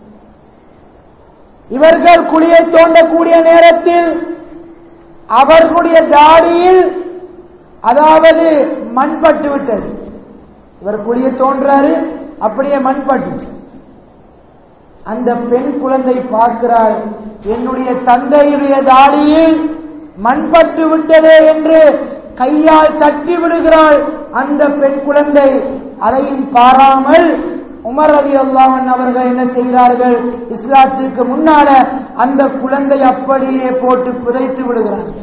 இவர்கள் குழியை தோண்டக்கூடிய நேரத்தில் அவர்களுடைய தாடியில் அதாவது மண் பட்டு விட்டது இவர் குழியை தோன்றாரு அப்படியே மண் பட்டு அந்த பெண் குழந்தை பார்க்கிறாள் என்னுடைய தந்தையுடைய தாடியில் மண் பட்டு விட்டதே என்று கையால் தட்டி விடுகிறாள் அந்த பெண் குழந்தை அதையும் பாராமல் உமர் அலி அல்லாஹன் அவர்கள் என்ன செய்கிறார்கள் இஸ்லாத்துக்கு முன்னால அந்த குழந்தை அப்படியே போட்டு புதைத்து விடுகிறார்கள்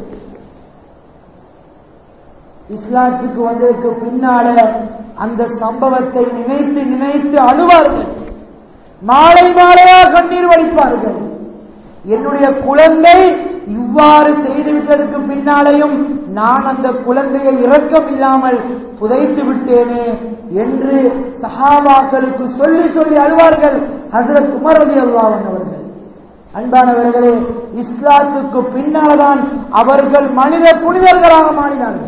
இஸ்லாத்துக்கு வந்ததற்கு பின்னால அந்த சம்பவத்தை நினைத்து நினைத்து அழுவார்கள் மாலை மாலையா கண்ணீர் வடிப்பார்கள் என்னுடைய குழந்தை இவ்வாறு செய்துவிட்டதற்கு பின்னாலேயும் நான் அந்த குழந்தையை இரக்கம் இல்லாமல் புதைத்து விட்டேனே என்று சஹாபாக்களுக்கு சொல்லி சொல்லி அழுவார்கள் ஹசரத் உமர் அலி அல்லாவன் அவர்கள் அன்பானவர்களே இஸ்லாத்துக்கு பின்னால்தான் அவர்கள் மனித புனிதர்களாக மாறினார்கள்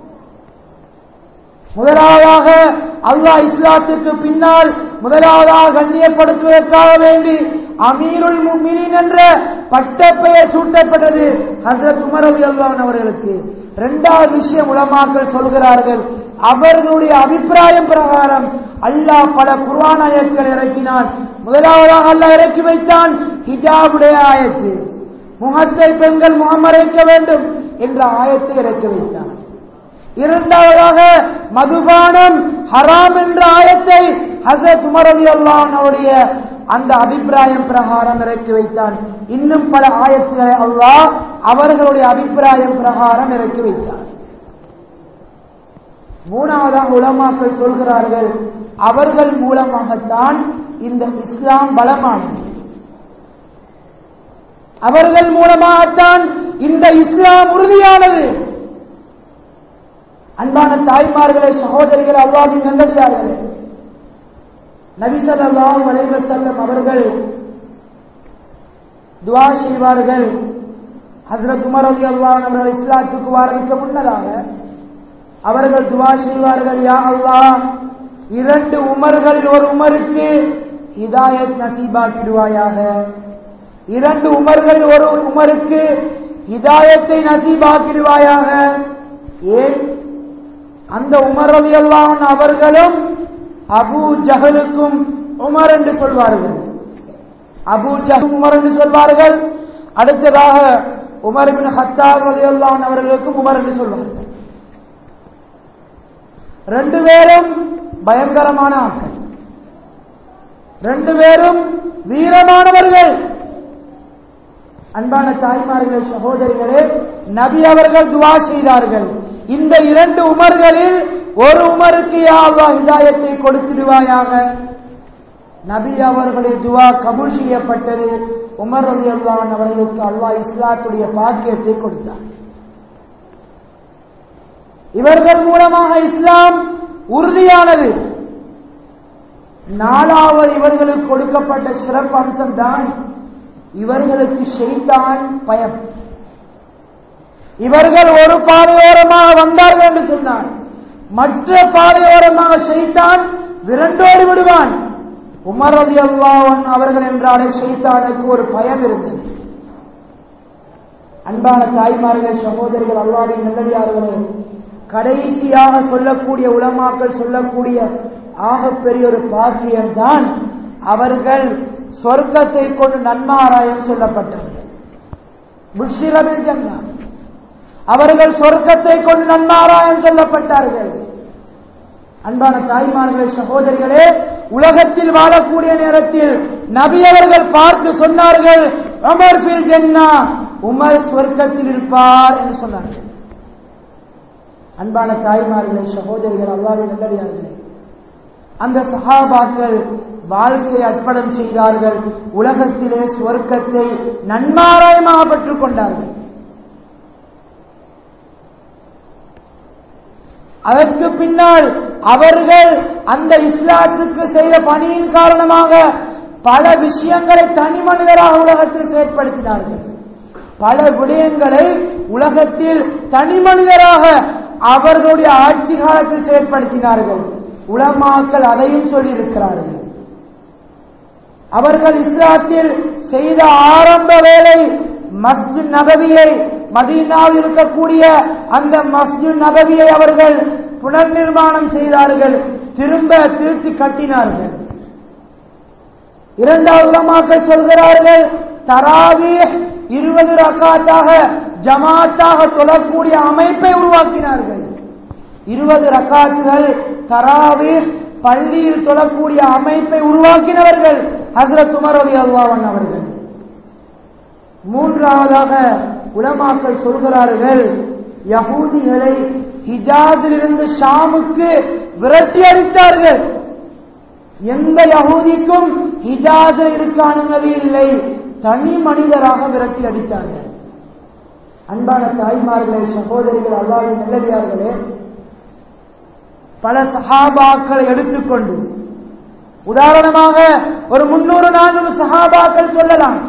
முதலாவதாக அல்லாஹ் இஸ்லாத்துக்கு பின்னால் முதலாவதாக கண்ணியப்படுத்துவதற்காக வேண்டி அமீருல் முமினின் என்ற பட்டப்பெயர் சூட்டப்பட்டது ஹசரத் உமர் அலி அல்லான் அவர்களுக்கு இரண்டாவது விஷயம் உலமாக்கள் சொல்கிறார்கள் அவர்களுடைய அபிப்பிராயம் பிரகாரம் அல்லாஹ் பல குர்ஆன் ஆயத்கள் இறக்கினான் முதலாவதாக அல்லாஹ் இறக்கி வைத்தான் ஹிஜாபுடைய ஆயத்து முகத்தை பெண்கள் முகமறைக்க வேண்டும் என்ற ஆயத்தை இறக்கி வைத்தான் இரண்டாவதாக மதுபானம் ஹராம் என்ற ஆயத்தை ஹசரத் உமர் அலி அல்லாஹனுடைய அந்த அபிப்பிராயம் பிரகாரம் இறக்கி வைத்தான் இன்னும் பல ஆயத்துகளை அல்லாஹ் அவர்களுடைய அபிப்பிராயம் பிரகாரம் இறக்கி வைத்தான் மூணாவதாக உலமாக்கள் சொல்கிறார்கள் அவர்கள் மூலமாகத்தான் இந்த இஸ்லாம் பலமானது அவர்கள் மூலமாகத்தான் இந்த இஸ்லாம் உறுதியானது அன்பான தாய்மார்களே சகோதரிகள் அல்லாவின் நல்லடியார்களே நபிசல்லாஹ் வலைவசல்லம் அவர்கள் துவா செய்வார்கள் ஹசரத் உமர் அலி அல்லாஹ் அவர்கள் இஸ்லாத்துக்கு வாரதுக்கு முன்னதாக அவர்கள் துவா செய்வார்கள் யா அல்லாஹ் இரண்டு உமர்கள் ஒரு உமருக்கு ஹிதாயத் நசீபாக்கிடுவாயாக இரண்டு உமர்கள் ஒரு உமருக்கு ஹிதாயத்தை நசீபாக்கிடுவாயாக ஏன் அந்த உமர் அலி அல்லான் அவர்களும் அபு ஜஹலுக்கும் உமர் என்று சொல்வார்கள் அபு ஜஹல் உமர் என்று சொல்வார்கள் அடுத்ததாக உமர் பின் ஹத்தாப் அலி அல்லான் அவர்களுக்கும் உமர் என்று சொல்வார்கள் ரெண்டு பேரும் பயங்கரமான ஆட்கள் ரெண்டு பேரும் வீரமானவர்கள் அன்பான தாய்மார்களே சகோதரிகளே நபி அவர்கள் துவா செய்தார்கள் இந்த இரண்டு உமர்களில் ஒரு உமருக்கு யா அல்லாஹ் ஹிதாயத்தை கொடுத்துடுவாயாக நபி அவர்களுடைய துவா கபூல் செய்யப்பட்டது உமர் அலி அல்லான் அவர்களுக்கு அல்லாஹ் இஸ்லாத்துடைய பாக்கியத்தை கொடுத்தார் இவர்கள் மூலமாக இஸ்லாம் உறுதியானது நாலாவது இவர்களுக்கு கொடுக்கப்பட்ட சிறப்பு அம்சம் தான் இவர்களுக்கு ஷெய்தான் பயம் இவர்கள் ஒரு பாதையோரமாக வந்தார்கள் என்று சொன்னார் மற்ற பாதையோரமாக ஷெய்தான் விரண்டோடி விடுவான் உமர் ரதி அல்லாவன் அவர்கள் என்றாலே ஷெய்தானுக்கு ஒரு பயம் இருந்தது அன்பான தாய்மார்கள் சகோதரிகள் அல்லாவின் நல்லடியார்களே கடைசியாக சொல்லக்கூடிய உலமாக்கள் சொல்லக்கூடிய ஆகப்பெரிய ஒரு பாக்கியம் தான் அவர்கள் சொர்க்கத்தை கொண்டு நன்மாராயம் சொல்லப்பட்டது முஷிரபில் ஜன்னா அவர்கள் சொர்க்கத்தை கொண்டு நன்மாராயம் சொல்லப்பட்டார்கள் அன்பான தாய்மார்களே சகோதரிகளே உலகத்தில் வாழக்கூடிய நேரத்தில் நபி அவர்கள் பார்த்து சொன்னார்கள் உமர் பில் ஜன்னா உமர் சொர்க்கத்தில் இருப்பார் என்று சொன்னார்கள் அன்பான தாய்மார்களே சகோதரிகள் அல்லாவின் நல்லடியார்களே அந்த சஹாபாக்கள் வாழ்க்கை அர்ப்பணம் செய்தார்கள் உலகத்திலே சொர்க்கத்தை நன்மாராயமாக பெற்றுக் கொண்டார்கள் அதற்கு பின்னால் அவர்கள் அந்த இஸ்லாத்துக்கு செய்த பணியின் காரணமாக பல விஷயங்களை தனி மனிதராக உலகத்தில் செயற்படுத்தினார்கள் பல விடயங்களை உலகத்தில் தனி மனிதராக அவர்களுடைய ஆட்சி காலத்தில் செயற்படுத்தினார்கள் உலமாக்கள் அதையும் சொல்லியிருக்கிறார்கள் அவர்கள் இஸ்லாத்தில் செய்த ஆரம்ப வேலை மஸ்ஜித் நபவியை மதீனாவில் இருக்கக்கூடிய அந்த மஸ்ஜித் நபவியை அவர்கள் புனர் நிர்மாணம் செய்தார்கள் திரும்ப திருத்தி கட்டினார்கள் இரண்டாவது உலமாக்கள் சொல்கிறார்கள் தராவி இருபது ரக்காத்தாக ஜமாத்தாக தொழக்கூடிய அமைப்பை உருவாக்கினார்கள் இருபது ரக்காத்துகள் தராவி பள்ளியில் தொழக்கூடிய அமைப்பை உருவாக்கினவர்கள் ஹசரத் உமர் அலி அல்லாவன் அவர்கள் மூன்றாவதாக உலமாக்கள் சொல்கிறார்கள் யகூதிகளை ஹிஜாதிலிருந்து ஷாமுக்கு விரட்டி அடித்தார்கள் எந்த யகூதிக்கும் ஹிஜாத இருக்க அனுமதி இல்லை தனி மனிதராக விரட்டி அடித்தார்கள் அன்பான தாய்மார்களே சகோதரிகள் அல்லாவின் நல்லடியார்களே பல சஹாபாக்களை எடுத்துக்கொண்டு உதாரணமாக ஒரு முன்னூறு நானூறு சஹாபாக்கள் சொல்லலாம்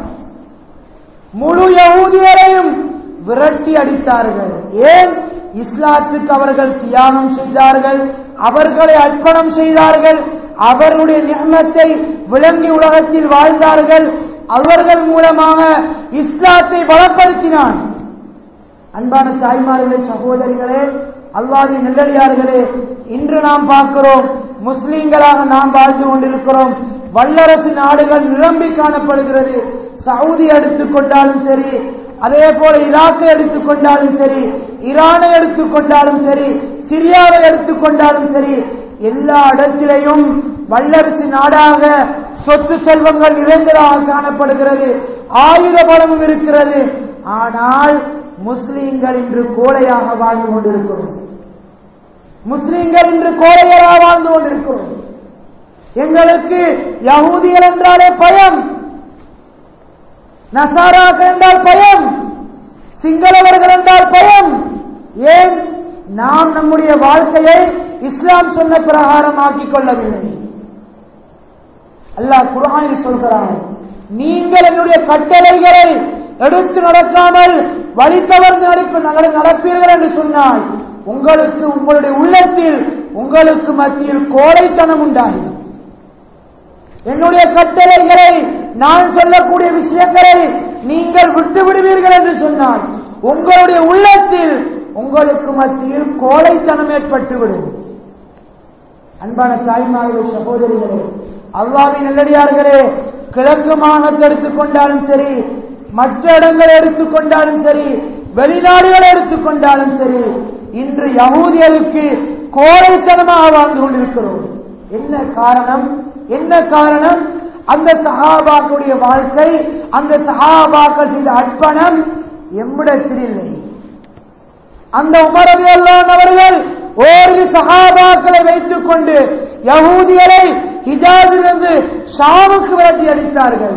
முழு யகூதியரையும் விரட்டி அடித்தார்கள் ஏன் இஸ்லாத்துக்கு அவர்கள் தியாகம் செய்தார்கள் அவர்களை அர்ப்பணம் செய்தார்கள் அவருடைய நியமத்தை விளங்கி உலகத்தில் வாழ்ந்தார்கள் அவர்கள் மூலமாக இஸ்லாத்தை பலப்படுத்தினான் அன்பான தாய்மார்களே சகோதரிகளே அல்லாவின் நெல்லடியார்களே இன்று நாம் பார்க்கிறோம் முஸ்லீம்களாக நாம் வாழ்ந்து கொண்டிருக்கிறோம் வல்லரசு நாடுகள் நிரம்பி காணப்படுகிறது சவுதி எடுத்துக்கொண்டாலும் சரி அதே போல ஈராக்கை எடுத்துக்கொண்டாலும் சரி ஈரானை எடுத்துக்கொண்டாலும் சரி சிரியாவை எடுத்துக்கொண்டாலும் சரி எல்லா இடத்திலையும் வல்லரசு நாடாக சொத்து செல்வங்கள் நிறைந்ததாக காணப்படுகிறது ஆயுத பலமும் இருக்கிறது ஆனால் முஸ்லீம்கள் இன்று கோழையாக வாழ்ந்து கொண்டிருக்கிறோம் முஸ்லீம்கள் இன்று கோழைகளாக வாழ்ந்து கொண்டிருக்கிறோம் எங்களுக்கு யகூதிகள் என்றாலே பயம் நசாராக்கள் என்றால் பயம் சிங்களவர்கள் என்றால் பயம் ஏன் நாம் நம்முடைய வாழ்க்கையை இஸ்லாம் சொன்ன பிரகாரம் ஆக்கிக் கொள்ளவில்லை அல்லாஹ் குரானில் சொல்கிறான் நீங்கள் என்னுடைய கட்டளைகளை எடுத்து நடக்காமல் வழித்தவர்ந்து நடிப்பு நடப்பீர்கள் என்று சொன்னால் உங்களுக்கு உங்களுடைய உள்ளத்தில் உங்களுக்கு மத்தியில் கோடைத்தனம் உண்டாகும் என்னுடைய கட்டளைகளை நான் சொல்லக்கூடிய விஷயங்களை நீங்கள் விட்டு விடுவீர்கள் என்று சொன்னால் உங்களுடைய உள்ளத்தில் உங்களுக்கு மத்தியில் கோழைத்தனம் ஏற்பட்டுவிடும் அன்பான தாய்மார்களே சகோதரிகளே அல்லாவின் நல்லடியார்களே கிழக்கு மாநிலத்தை எடுத்துக்கொண்டாலும் சரி மற்ற இடங்களை எடுத்துக்கொண்டாலும் சரி வெளிநாடுகளை எடுத்துக்கொண்டாலும் சரி இன்று யகூதியருக்கு கோழைத்தனமாக வாழ்ந்து கொண்டிருக்கிறோம் என்ன காரணம் என்ன காரணம் அந்த சஹாபாக்களுடைய வாழ்க்கை அந்த சஹாபாக்கள் செய்த அர்ப்பணம் எம்மிடத்தில் இல்லை அந்த உமரது அல்லான் அவர்கள் ஓரிரு சகாபாக்களை வைத்துக் கொண்டு யகூதிகளை ஹிஜாதிலிருந்து ஷாமுக்கு விரட்டி அடித்தார்கள்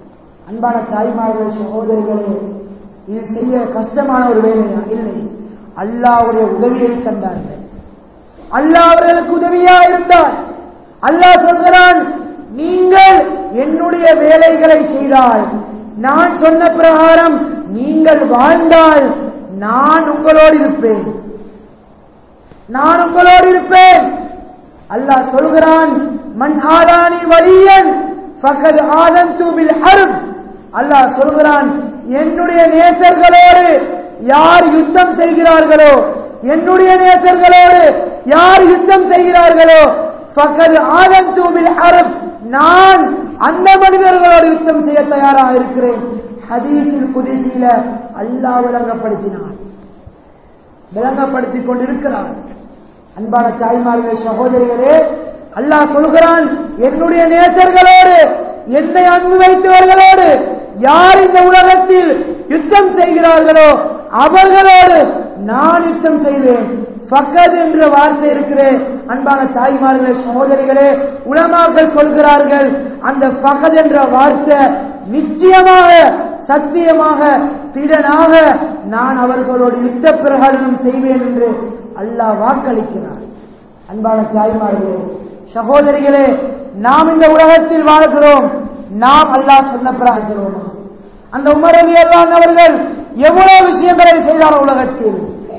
அன்பான தாய்மார்கள் சகோதரிகளே இது செய்ய கஷ்டமான ஒரு வேலையா இல்லை அல்லாவுடைய உதவியை கண்டார்கள் அல்லாஹ் அவர்களுக்கு உதவியா இருந்தார் அல்லாஹ் சொல்கிறான் நீங்கள் என்னுடைய வேலைகளை செய்தால் நான் சொன்ன பிரகாரம் நீங்கள் வாழ்ந்தால் நான் உங்களோடு இருப்பேன் நான் உங்களோடு இருப்பேன் அல்லாஹ் சொல்கிறான் மண் ஆதானி வலியன் பக்கது ஆதன் தூபில் அருப் அல்லாஹ் சொல்கிறான் என்னுடைய நேசர்களோடு யார் யுத்தம் செய்கிறார்களோ என்னுடைய நேசர்களோடு யார் யுத்தம் செய்கிறார்களோ பக்கது ஆதன் தூபில் அருப் நான் அந்த மனிதர்களோடு யுத்தம் செய்ய தயாராக இருக்கிறேன் ஹதீஸில் குதிசியில அல்லாஹ் விளங்கப்படுத்தினான் விளங்கப்படுத்திக் கொண்டிருக்கிறார் அன்பான தாய்மார்களே சகோதரிகளே அல்லாஹ் சொல்கிறான் என்னுடைய நேசர்களோடு என்னை அன்பு வைத்தவர்களோடு யார் இந்த உலகத்தில் யுத்தம் செய்கிறார்களோ அவர்களோடு நான் யுத்தம் செய்வேன் ஃபக்கத் என்ற வார்த்தை இருக்கிறேன் அன்பான தாய்மார்களே சகோதரிகளே உலமாக்கள் சொல்கிறார்கள் அந்த ஃபகத் என்ற வார்த்தை நிச்சயமாக சத்தியமாக திடனாக நான் அவர்களோடு யுத்த பிரகடனம் செய்வேன் என்று அல்லாஹ் வாக்களிக்கிறார் அன்பான தாய்மார்களே சகோதரிகளே நாம் இந்த உலகத்தில் வாழ்கிறோம் நாம் அல்லாஹ் சொன்ன பிராகிறோம் அந்த உமரவி அவர்கள் எவ்வளவு விஷயங்களை செய்தார் உலகத்தில்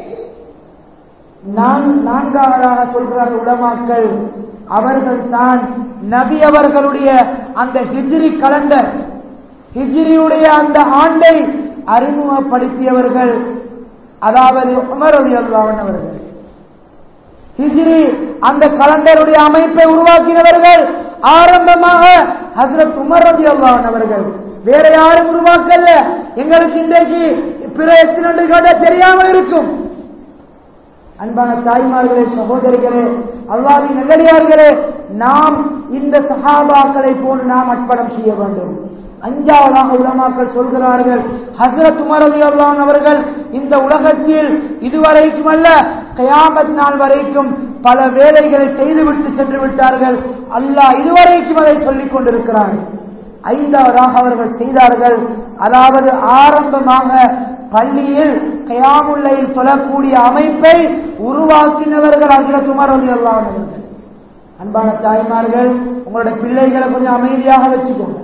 நான் நான்காவதாக சொல்கிறார் உலமாக்கள் அவர்கள் தான் நபி அவர்களுடைய அந்த ஹிஜ்ரி கலண்டர் ஹிஜ்ரியுடைய அந்த ஆண்டை அறிமுகப்படுத்தியவர்கள் அதாவது உமர் அலி அல்லாவன் அவர்கள் ஹிஜ்ரி அந்த கலண்டருடைய அமைப்பை உருவாக்கினவர்கள் ஆரம்பமாக ஹசரத் உமர் ரதி அல்லாவன் அவர்கள் வேற யாரும் உருவாக்கல்ல எங்களுக்கு இன்றைக்கு பிற எத்தனை கேட்ட தெரியாமல் இருக்கும் அன்பான தாய்மார்களே சகோதரிகளே அல்லாவின் நல்லடியார்களே நாம் இந்த சஹாபாக்களை போல் நாம் அர்ப்பணம் செய்ய வேண்டும் அஞ்சாவதாக உலமாக்கள் சொல்கிறார்கள் ஹசரத் உமர் அலி அல்லான் அவர்கள் இந்த உலகத்தில் இதுவரைக்கும் அல்ல கயாமத் நாள் வரைக்கும் பல வேலைகளை செய்துவிட்டு சென்று விட்டார்கள் அல்லாஹ் இதுவரைக்கும் அதை சொல்லிக் கொண்டிருக்கிறார் ஐந்தாவதாக அவர்கள் செய்தார்கள் அதாவது ஆரம்பமாக பள்ளியில் கயாமுல்லையில் சொல்லக்கூடிய அமைப்பை உருவாக்கினவர்கள் ஹசரத் உமர் அலி அல்லான் அவர்கள் அன்பான தாய்மார்கள் உங்களுடைய பிள்ளைகளை கொஞ்சம் அமைதியாக வச்சுக்கோங்க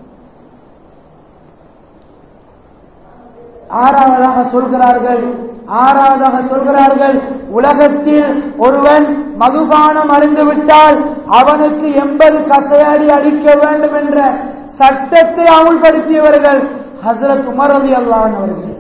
ஆறாவதாக சொல்கிறார்கள் ஆறாவதாக சொல்கிறார்கள் உலகத்தில் ஒருவன் மதுபானம் அறிந்துவிட்டால் அவனுக்கு எண்பது கசையடி அளிக்க வேண்டும் என்ற சட்டத்தை அமுல்படுத்தியவர்கள் ஹசரத் உமர் அலி அல்லான் அவர்கள்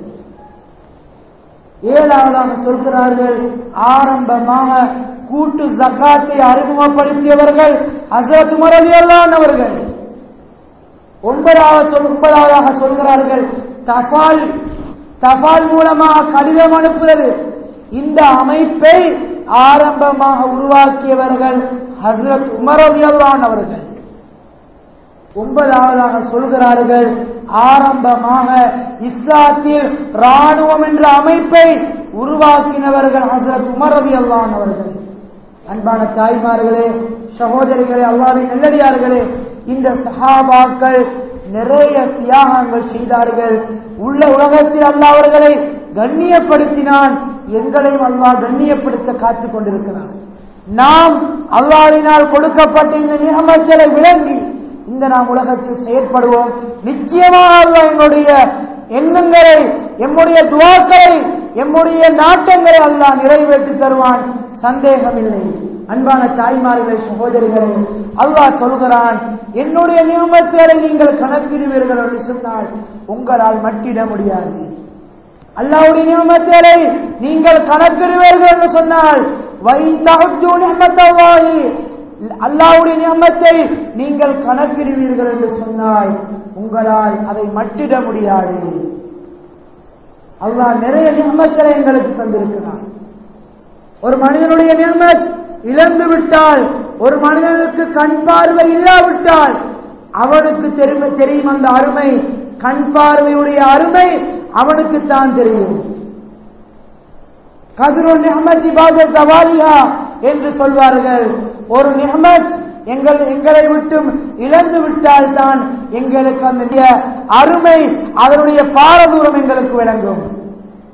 ஏழாவதாக சொல்கிறார்கள் ஆரம்பமாக கூட்டு ஜக்காத்தை அறிமுகப்படுத்தியவர்கள் ஹசரத் உமர் அலி அல்லான் அவர்கள் ஒன்பதாவது ஒன்பதாவதாக சொல்கிறார்கள் தபால் தபால் மூலமாக கடிதம் அனுப்புவது இந்த அமைப்பை ஆரம்பமாக உருவாக்கியவர்கள் ஹசரத் உமர் அலியல்லான் அவர்கள் ஒன்பதாவதாக சொல்கிறார்கள் ஆரம்பமாக இஸ்லாத்தில் ராணுவம் என்ற அமைப்பை உருவாக்கினவர்கள் ஹசரத் உமர் அலி அல்லான் அவர்கள் அன்பான தாய்மார்களே சகோதரிகளே அல்லாவின் நல்லடியார்களே இந்த சஹாபாக்கள் நிறைய தியாகங்கள் செய்தார்கள் உள்ள உலகத்தில் அல்லாஹ் அவர்களை கண்ணியப்படுத்தினான் எங்களையும் அல்லாஹ் கண்ணியப்படுத்த காத்துக் கொண்டிருக்கிறான் நாம் அல்லாவினால் கொடுக்கப்பட்ட இந்த நியமச்சலை விளங்கி இந்த நாம் உலகத்தில் செயற்படுவோம் நிச்சயமாக அல்லாஹ் எங்களுடைய எண்ணங்களை எம்முடைய துவாக்களை எம்முடைய நாட்டங்களை அல்லாஹ் நிறைவேற்றி தருவான் சந்தேகமில்லை அன்பான தாய்மார்களே சகோதரிகளே அல்லாஹ் சொல்கிறான் என்னுடைய நியமத்துகளை நீங்கள் கணக்கிடுவீர்கள் என்று சொன்னால் உங்களால் மட்டிட முடியாது அல்லாவுடைய நியமத்துகளை நீங்கள் கணக்கிடுவீர்கள் என்று சொன்னால் அல்லாவுடைய நியமத்தை நீங்கள் கணக்கிடுவீர்கள் என்று சொன்னால் உங்களால் அதை மட்டிட முடியாது அல்லாஹ் நிறைய நியமத்தை எங்களுக்கு தந்திருக்கிறான் ஒரு மனிதனுடைய நியமத் இழந்து விட்டால் ஒரு மனிதனுக்கு கண் பார்வை இல்லாவிட்டால் அவனுக்கு தெரிமை தெரியும் அந்த அருமை கண் பார்வையுடைய அருமை அவனுக்கு தான் தெரியும் கதிரு நிஹமத் இபாதத் தவாலியா என்று சொல்வார்கள் ஒரு நிஹமத் எங்கள் எங்களை விட்டும் இழந்து விட்டால் தான் எங்களுக்கு அந்த அருமை அதனுடைய பாரதூரம் எங்களுக்கு விளங்கும்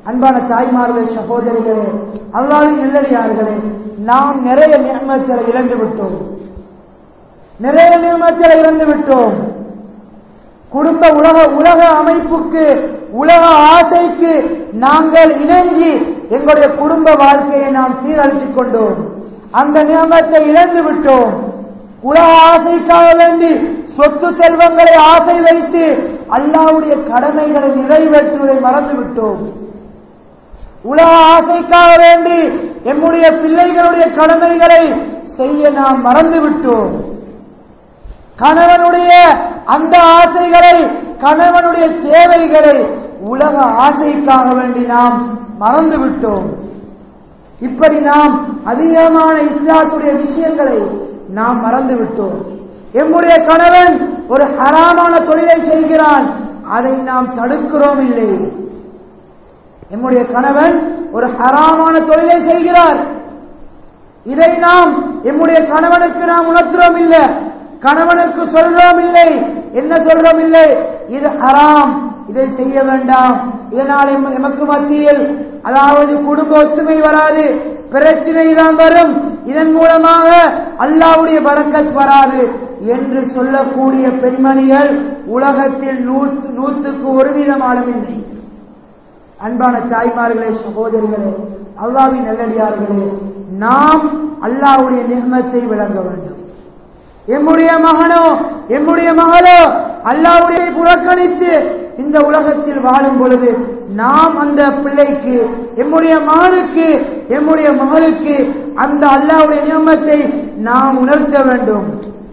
அன்பான தாய்மார்கள் சகோதரிகளே அல்லாவின் நெல்லடியார்களே நாம் நிறைய நியமத்தை இழந்து விட்டோம் நிறைய நியமத்தை இழந்து விட்டோம் குடும்ப உலக உலக அமைப்புக்கு உலக ஆசைக்கு நாங்கள் இணங்கி எங்களுடைய குடும்ப வாழ்க்கையை நாம் சீரழித்துக் கொண்டோம் அந்த நியமத்தை இழந்து விட்டோம் உலக ஆசைக்காக வேண்டி சொத்து செல்வங்களை ஆசை வைத்து அல்லாவுடைய கடமைகளை நிறைவேற்றுவதை மறந்து விட்டோம் உலக ஆசைக்காக வேண்டி எம்முடைய பிள்ளைகளுடைய கடமைகளை செய்ய நாம் மறந்து விட்டோம் கணவனுடைய அந்த ஆசைகளை கணவனுடைய தேவைகளை உலக ஆசைக்காக வேண்டி நாம் மறந்து விட்டோம் இப்படி நாம் அதிகமான இஸ்லாத்துடைய விஷயங்களை நாம் மறந்து விட்டோம் எம்முடைய கணவன் ஒரு ஹராமான தொழிலை செய்கிறான் அதை நாம் தடுக்கிறோம் இல்லை எம்முடைய கணவன் ஒரு ஹராமான தொழிலை செய்கிறார் இதை நாம் எம்முடைய கணவனுக்கு நாம் உணர்த்துறோம் இல்லை கணவனுக்கு சொல்றோம் இல்லை என்ன சொல்றோம் இல்லை இது ஹராம் இதை செய்ய வேண்டாம் இதனால் எம்- எமக்கு மத்தியில் அதாவது குடும்ப ஒத்துமை வராது பிரச்சனை தான் வரும் இதன் மூலமாக அல்லாவுடைய பரக்கத் வராது என்று சொல்லக்கூடிய பெண்மணிகள் உலகத்தில் நூற்று நூற்றுக்கு ஒரு வீதமானவில்லை அன்பான தாய்மார்களே சகோதரிகளே அல்லாவின் நல்லடியார்களே நாம் அல்லாவுடைய நிர்மத்தை விளங்க வேண்டும் எம்முடைய மகனோ எம்முடைய மகளோ அல்லாவுடைய புறக்கணித்து இந்த உலகத்தில் வாழும் பொழுது நாம் அந்த பிள்ளைக்கு எம்முடைய மகனுக்கு எம்முடைய மகளுக்கு அந்த அல்லாவுடைய நியமத்தை நாம் உணர்த்த வேண்டும்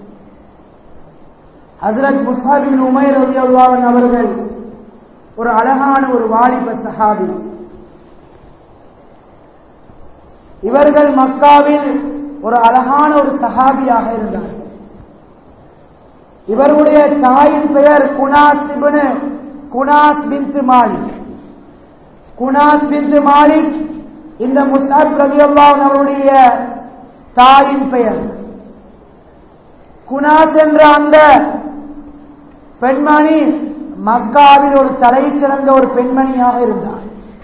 ஹசரத் முஸ்ஹாபின் உமைர் ரலியல்லாஹு அவர்கள் ஒரு அழகான ஒரு வாலிப சஹாபி இவர்கள் மக்காவில் ஒரு அழகான ஒரு சஹாபியாக இருந்தார்கள் இவருடைய தாயின் பெயர் குனாஸ் இப்னு குனாஸ் பின்த் மாலிக் குனாஸ் பின்த் மாலிக் இந்த முஸ்தாப் ரலியல்லாஹு அவருடைய தாயின் பெயர் குனாஸ் என்ற அந்த பெண்மணி மக்காவில் ஒரு தலை சிறந்த ஒரு பெண்மணியாக இருந்தார்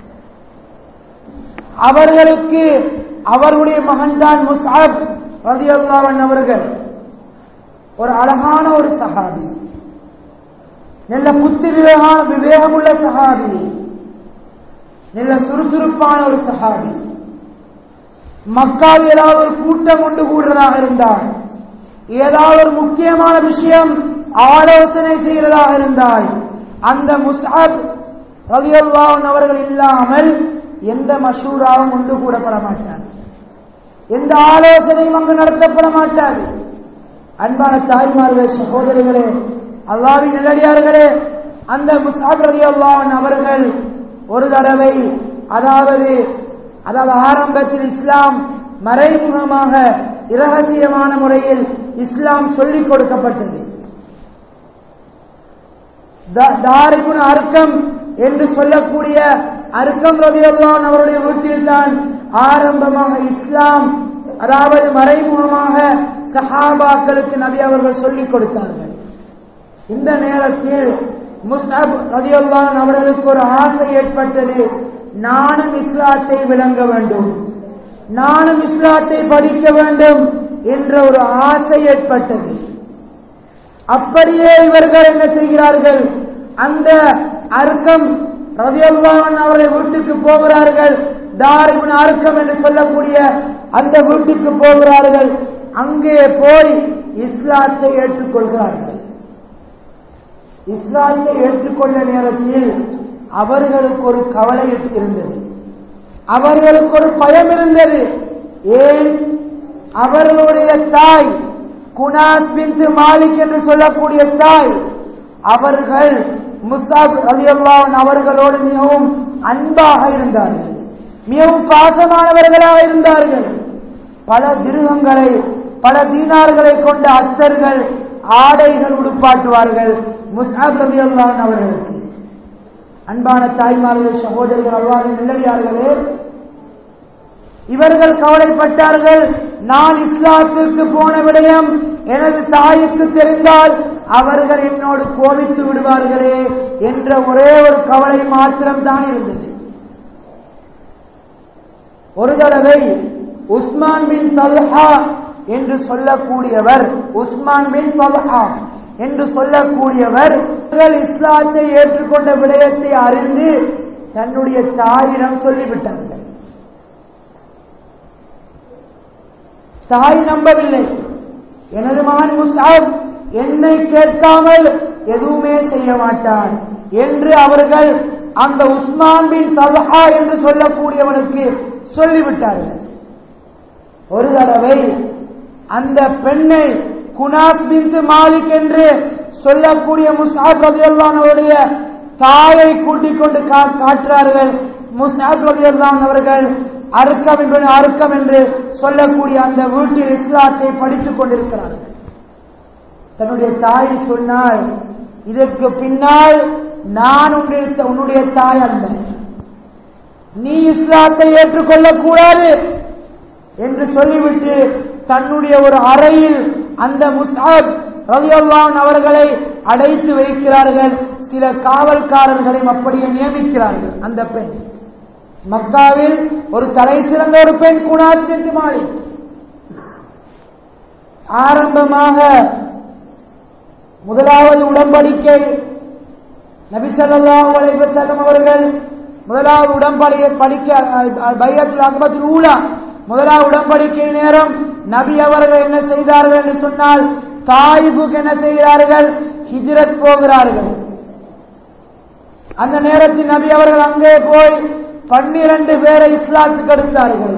அவர்களுக்கு அவருடைய மகன்தான் முஸ்அப் ரலியல்லாஹு அவர்கள் ஒரு அழகான ஒரு சஹாபி நல்ல புத்தி விவேகான விவேகமுள்ள சஹாபி நல்ல சுறுசுறுப்பான ஒரு சஹாபி மக்காவில் ஏதாவது ஒரு கூட்டம் கொண்டு கூடுறதாக இருந்தால் ஏதாவது ஒரு முக்கியமான விஷயம் ஆலோசனை செய்கிறதாக இருந்தால் அந்த முஸ்அப் ரலியல்லாஹு அவர்கள் இல்லாமல் எந்த மஷூராவும் ஒன்று கூடப்பட மாட்டார் எந்த ஆலோசனையும் அங்கு நடத்தப்பட மாட்டாது அன்பான தாய்மார்களே சகோதரிகளே அல்லாவின் நல்லடியார்களே அந்த முஸ்ஹாப் ரலியல்லாஹு அவர்கள் ஒரு தடவை அதாவது அதாவது ஆரம்பத்தில் இஸ்லாம் மறைமுகமாக இரகசியமான முறையில் இஸ்லாம் சொல்லிக் கொடுக்கப்பட்டது த- தாரிகுன் அர்க்கம் என்று சொல்லக்கூடிய அர்க்கம் ரதியல்லான் அவருடைய வீட்டில் தான் ஆரம்பமாக இஸ்லாம் அதாவது மறைமுகமாக சஹாபாக்களுக்கு நபி அவர்கள் சொல்லிக் கொடுத்தார்கள் இந்த நேரத்தில் முஸ்அப் ரதியல்லான் அவர்களுக்கு ஒரு ஆசை ஏற்பட்டது நானும் இஸ்லாத்தை விளங்க வேண்டும் நானும் இஸ்லாத்தை படிக்க வேண்டும் என்ற ஒரு ஆசை ஏற்பட்டது அப்படியே இவர்கள் என்ன செய்கிறார்கள் அந்த அர்க்கம் ரவியல்லான் அவருடைய வீட்டுக்கு போகிறார்கள் தாரிபின் அர்க்கம் என்று சொல்லக்கூடிய அந்த வீட்டுக்கு போகிறார்கள் அங்கே போய் இஸ்லாத்தை ஏற்றுக்கொள்கிறார்கள் இஸ்லாத்தை ஏற்றுக்கொண்ட நேரத்தில் அவர்களுக்கு ஒரு கவலை இருந்தது அவர்களுக்கு ஒரு பயம் இருந்தது ஏன் அவர்களுடைய தாய் குனாத் பிந்து மாலிக் என்று சொல்லக்கூடிய தாய் அவர்கள் முஸ்தாப் ரலியல்லாஹு அவர்களோடு மிகவும் அன்பாக இருந்தார்கள் மிகவும் பாசமானவர்களாக இருந்தார்கள் பல திருகங்களை பல தீனார்களை கொண்ட அத்தர்கள் ஆடைகள் உடுப்பாட்டுவார்கள் முஸ்தாப் ரலியல்லாஹு அவர்களுக்கு அன்பான தாய்மார்கள் சகோதரிகள் அவ்வாறு நிலையார்களே இவர்கள் கவலைப்பட்டார்கள் நான் இஸ்லாத்திற்கு போன விடயம் எனது தாய்க்கு தெரிந்தால் அவர்கள் என்னோடு கோபித்து விடுவார்களே என்ற ஒரே ஒரு கவலை மாத்திரம் தான் இருந்தது ஒரு தடவை உஸ்மான் பின் தல்ஹா என்று சொல்லக்கூடியவர் உஸ்மான் பின் தல்ஹா என்று சொல்லக்கூடியவர் இவர்கள் இஸ்லாத்தை ஏற்றுக்கொண்ட விடயத்தை அறிந்து தன்னுடைய தாயிடம் சொல்லிவிட்டார்கள் தாய் நம்பவில்லை எனது மகன் முசாப் என்னை கேட்காமல் எதுவுமே செய்ய மாட்டான் என்று அவர்கள் அந்த உஸ்மான் பின் சதஹா என்று சொல்லக்கூடியவனுக்கு சொல்லிவிட்டார்கள் ஒரு தடவை அந்த பெண்ணை குனாப் பின் மாலிக் என்று சொல்லக்கூடிய முசாப் ரதியல்லானவருடைய தாயை கூட்டிக் கொண்டு கா- காட்டுறார்கள் முசாப் ரதியல்லான் அவர்கள் அறுக்கம் என்று அறுக்கம் என்று சொல்லக்கூடிய அந்த வீட்டில் இஸ்லாத்தை படித்துக் கொண்டிருக்கிறார்கள் தன்னுடைய தாய் சொன்னால் இதற்கு பின்னால் நான் உன்னுடைய உன்னுடைய தாய் அல்ல நீ இஸ்லாத்தை ஏற்றுக்கொள்ளக் கூடாது என்று சொல்லிவிட்டு தன்னுடைய ஒரு அறையில் அந்த முசாப் ரலியல்லாஹு அவர்களை அடைத்து வைக்கிறார்கள் சில காவல்காரர்களையும் அப்படியே நியமிக்கிறார்கள் அந்த பெண் மக்காவில் ஒரு தலை சிறந்த ஒரு பெண் குணாத்திற்கு மாறி ஆரம்பமாக முதலாவது உடன்படிக்கை நபி ஸல்லல்லாஹு அலைஹி வஸல்லம் அவர்கள் முதலாவது உடன்படிக்கை படிக்க பையத்துல் அக்பத்துல் ஊலா முதலாவது உடன்படிக்கை நேரம் நபி அவர்கள் என்ன செய்தார்கள் என்று சொன்னால் தாயிபுக்கு என்ன செய்கிறார்கள் ஹிஜ்ரத் போகிறார்கள் அந்த நேரத்தில் நபி அவர்கள் அங்கே போய் பன்னிரண்டு பேரை இஸ்லாத்துக்கு எடுத்தார்கள்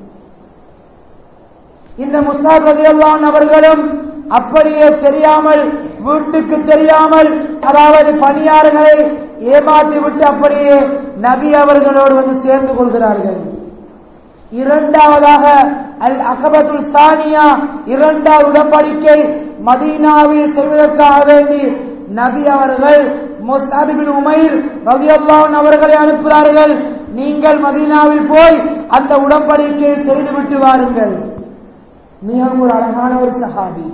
இந்த முஸ்தாப் ரலியல்லாஹு அவர்களும் அப்படியே தெரியாமல் வீட்டுக்கு தெரியாமல் அதாவது பணியாளர்களை ஏமாற்றி விட்டு அப்படியே நபி அவர்களோடு வந்து சேர்ந்து கொள்கிறார்கள் இரண்டாவதாக அல் அகபத்துல் சானியா இரண்டாவது உடன்படிக்கை மதீனாவில் செய்வதற்காக வேண்டி நபி அவர்கள் முஸ்தாபிபின் உமைர் ரதியல்லான் அவர்களை அனுப்புகிறார்கள் நீங்கள் மதீனாவில் போய் அந்த உடன்படிக்கையை செய்துவிட்டு வாருங்கள் மிகவும் ஒரு அழகான ஒரு சஹாபி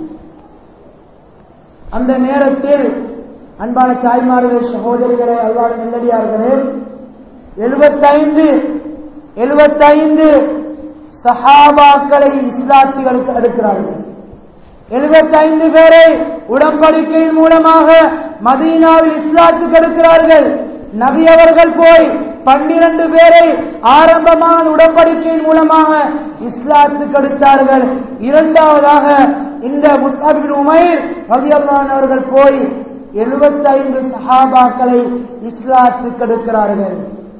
அந்த நேரத்தில் அன்பான தாய்மார்கள் சகோதரிகளே அல்லாத நெல்லடியார்களே எழுபத்தைந்து எழுபத்தைந்து சஹாபாக்களை இஸ்லாத்துகளுக்கு எடுக்கிறார்கள் எழுபத்தைந்து பேரை உடன்படிக்கையின் மூலமாக மதீனாவில் இஸ்லாத்துக்கு எடுக்கிறார்கள் நபி அவர்கள் போய் பன்னிரண்டு பேரை ஆரம்பமான உடன்படிக்கையின் மூலமாக இஸ்லாத்துக்கு எடுத்தார்கள் இரண்டாவதாக இந்த முஸ்தாபின் உமைர் ரதியல்லான் அவர்கள் போய் எழுபத்தைந்து சஹாபாக்களை இஸ்லாத்துக்கு எடுக்கிறார்கள்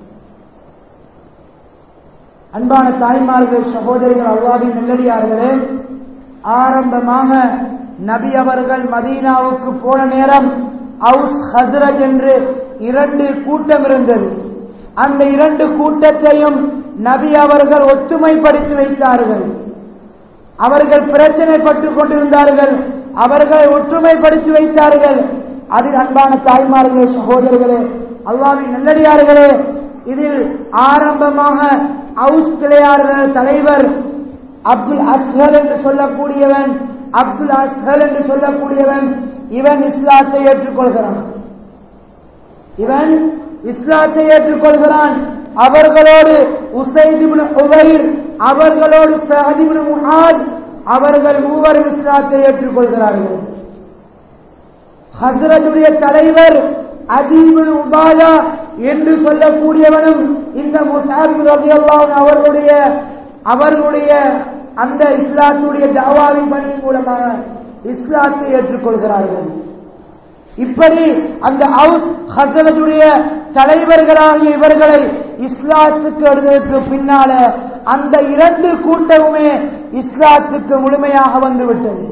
அன்பான தாய்மார்கள் சகோதரிகள் அல்லாவின் நெல்லடியார்களே ஆரம்பமாக நபி அவர்கள் மதீனாவுக்கு போன நேரம் அவுஸ் ஹஸ்ரஜ் என்று இரண்டு கூட்டம் இருந்தது அந்த இரண்டு கூட்டத்தையும் நபி அவர்கள் ஒற்றுமைப்படுத்தி வைத்தார்கள் அவர்கள் பிரச்சனைப்பட்டுக் கொண்டிருந்தார்கள் அவர்களை ஒற்றுமைப்படுத்தி வைத்தார்கள் அதில் அன்பான தாய்மார்களே சகோதரர்களே அல்லாவின் நல்லடியார்களே இதில் ஆரம்பமாக அவுஸ் கிளையாளர்கள் தலைவர் அப்துல் அஸ்ஹல் என்று சொல்லக்கூடியவன் அப்துல் அஸ்ஹல் என்று சொல்லக்கூடியவன் இவன் இஸ்லாத்தை ஏற்றுக்கொள்கிறான் இவன் இஸ்லாத்தை ஏற்றுக்கொள்கிறான் அவர்களோடு உசைதிபின் உபைர் அவர்களோடு சஹதிபின் முஹாத் அவர்கள் மூவரும் இஸ்லாத்தை ஏற்றுக்கொள்கிறார்கள் ஹசரத்துடைய தலைவர் அதீபின் உபாயா என்று சொல்லக்கூடியவனும் இந்த முசாபின் ரலியல்லாஹு அவர்களுடைய அவர்களுடைய அந்த இஸ்லாத்துடைய தாவாவின் பணியின் மூலமாக இஸ்லாத்தை ஏற்றுக்கொள்கிறார்கள் இப்படி அந்த ஹவுஸ் ஹசரத்துடைய தலைவர்களாகிய இவர்களை இஸ்லாத்துக்கு எடுத்ததற்கு பின்னால அந்த இரண்டு கூட்டமுமே இஸ்லாத்துக்கு முழுமையாக வந்துவிட்டது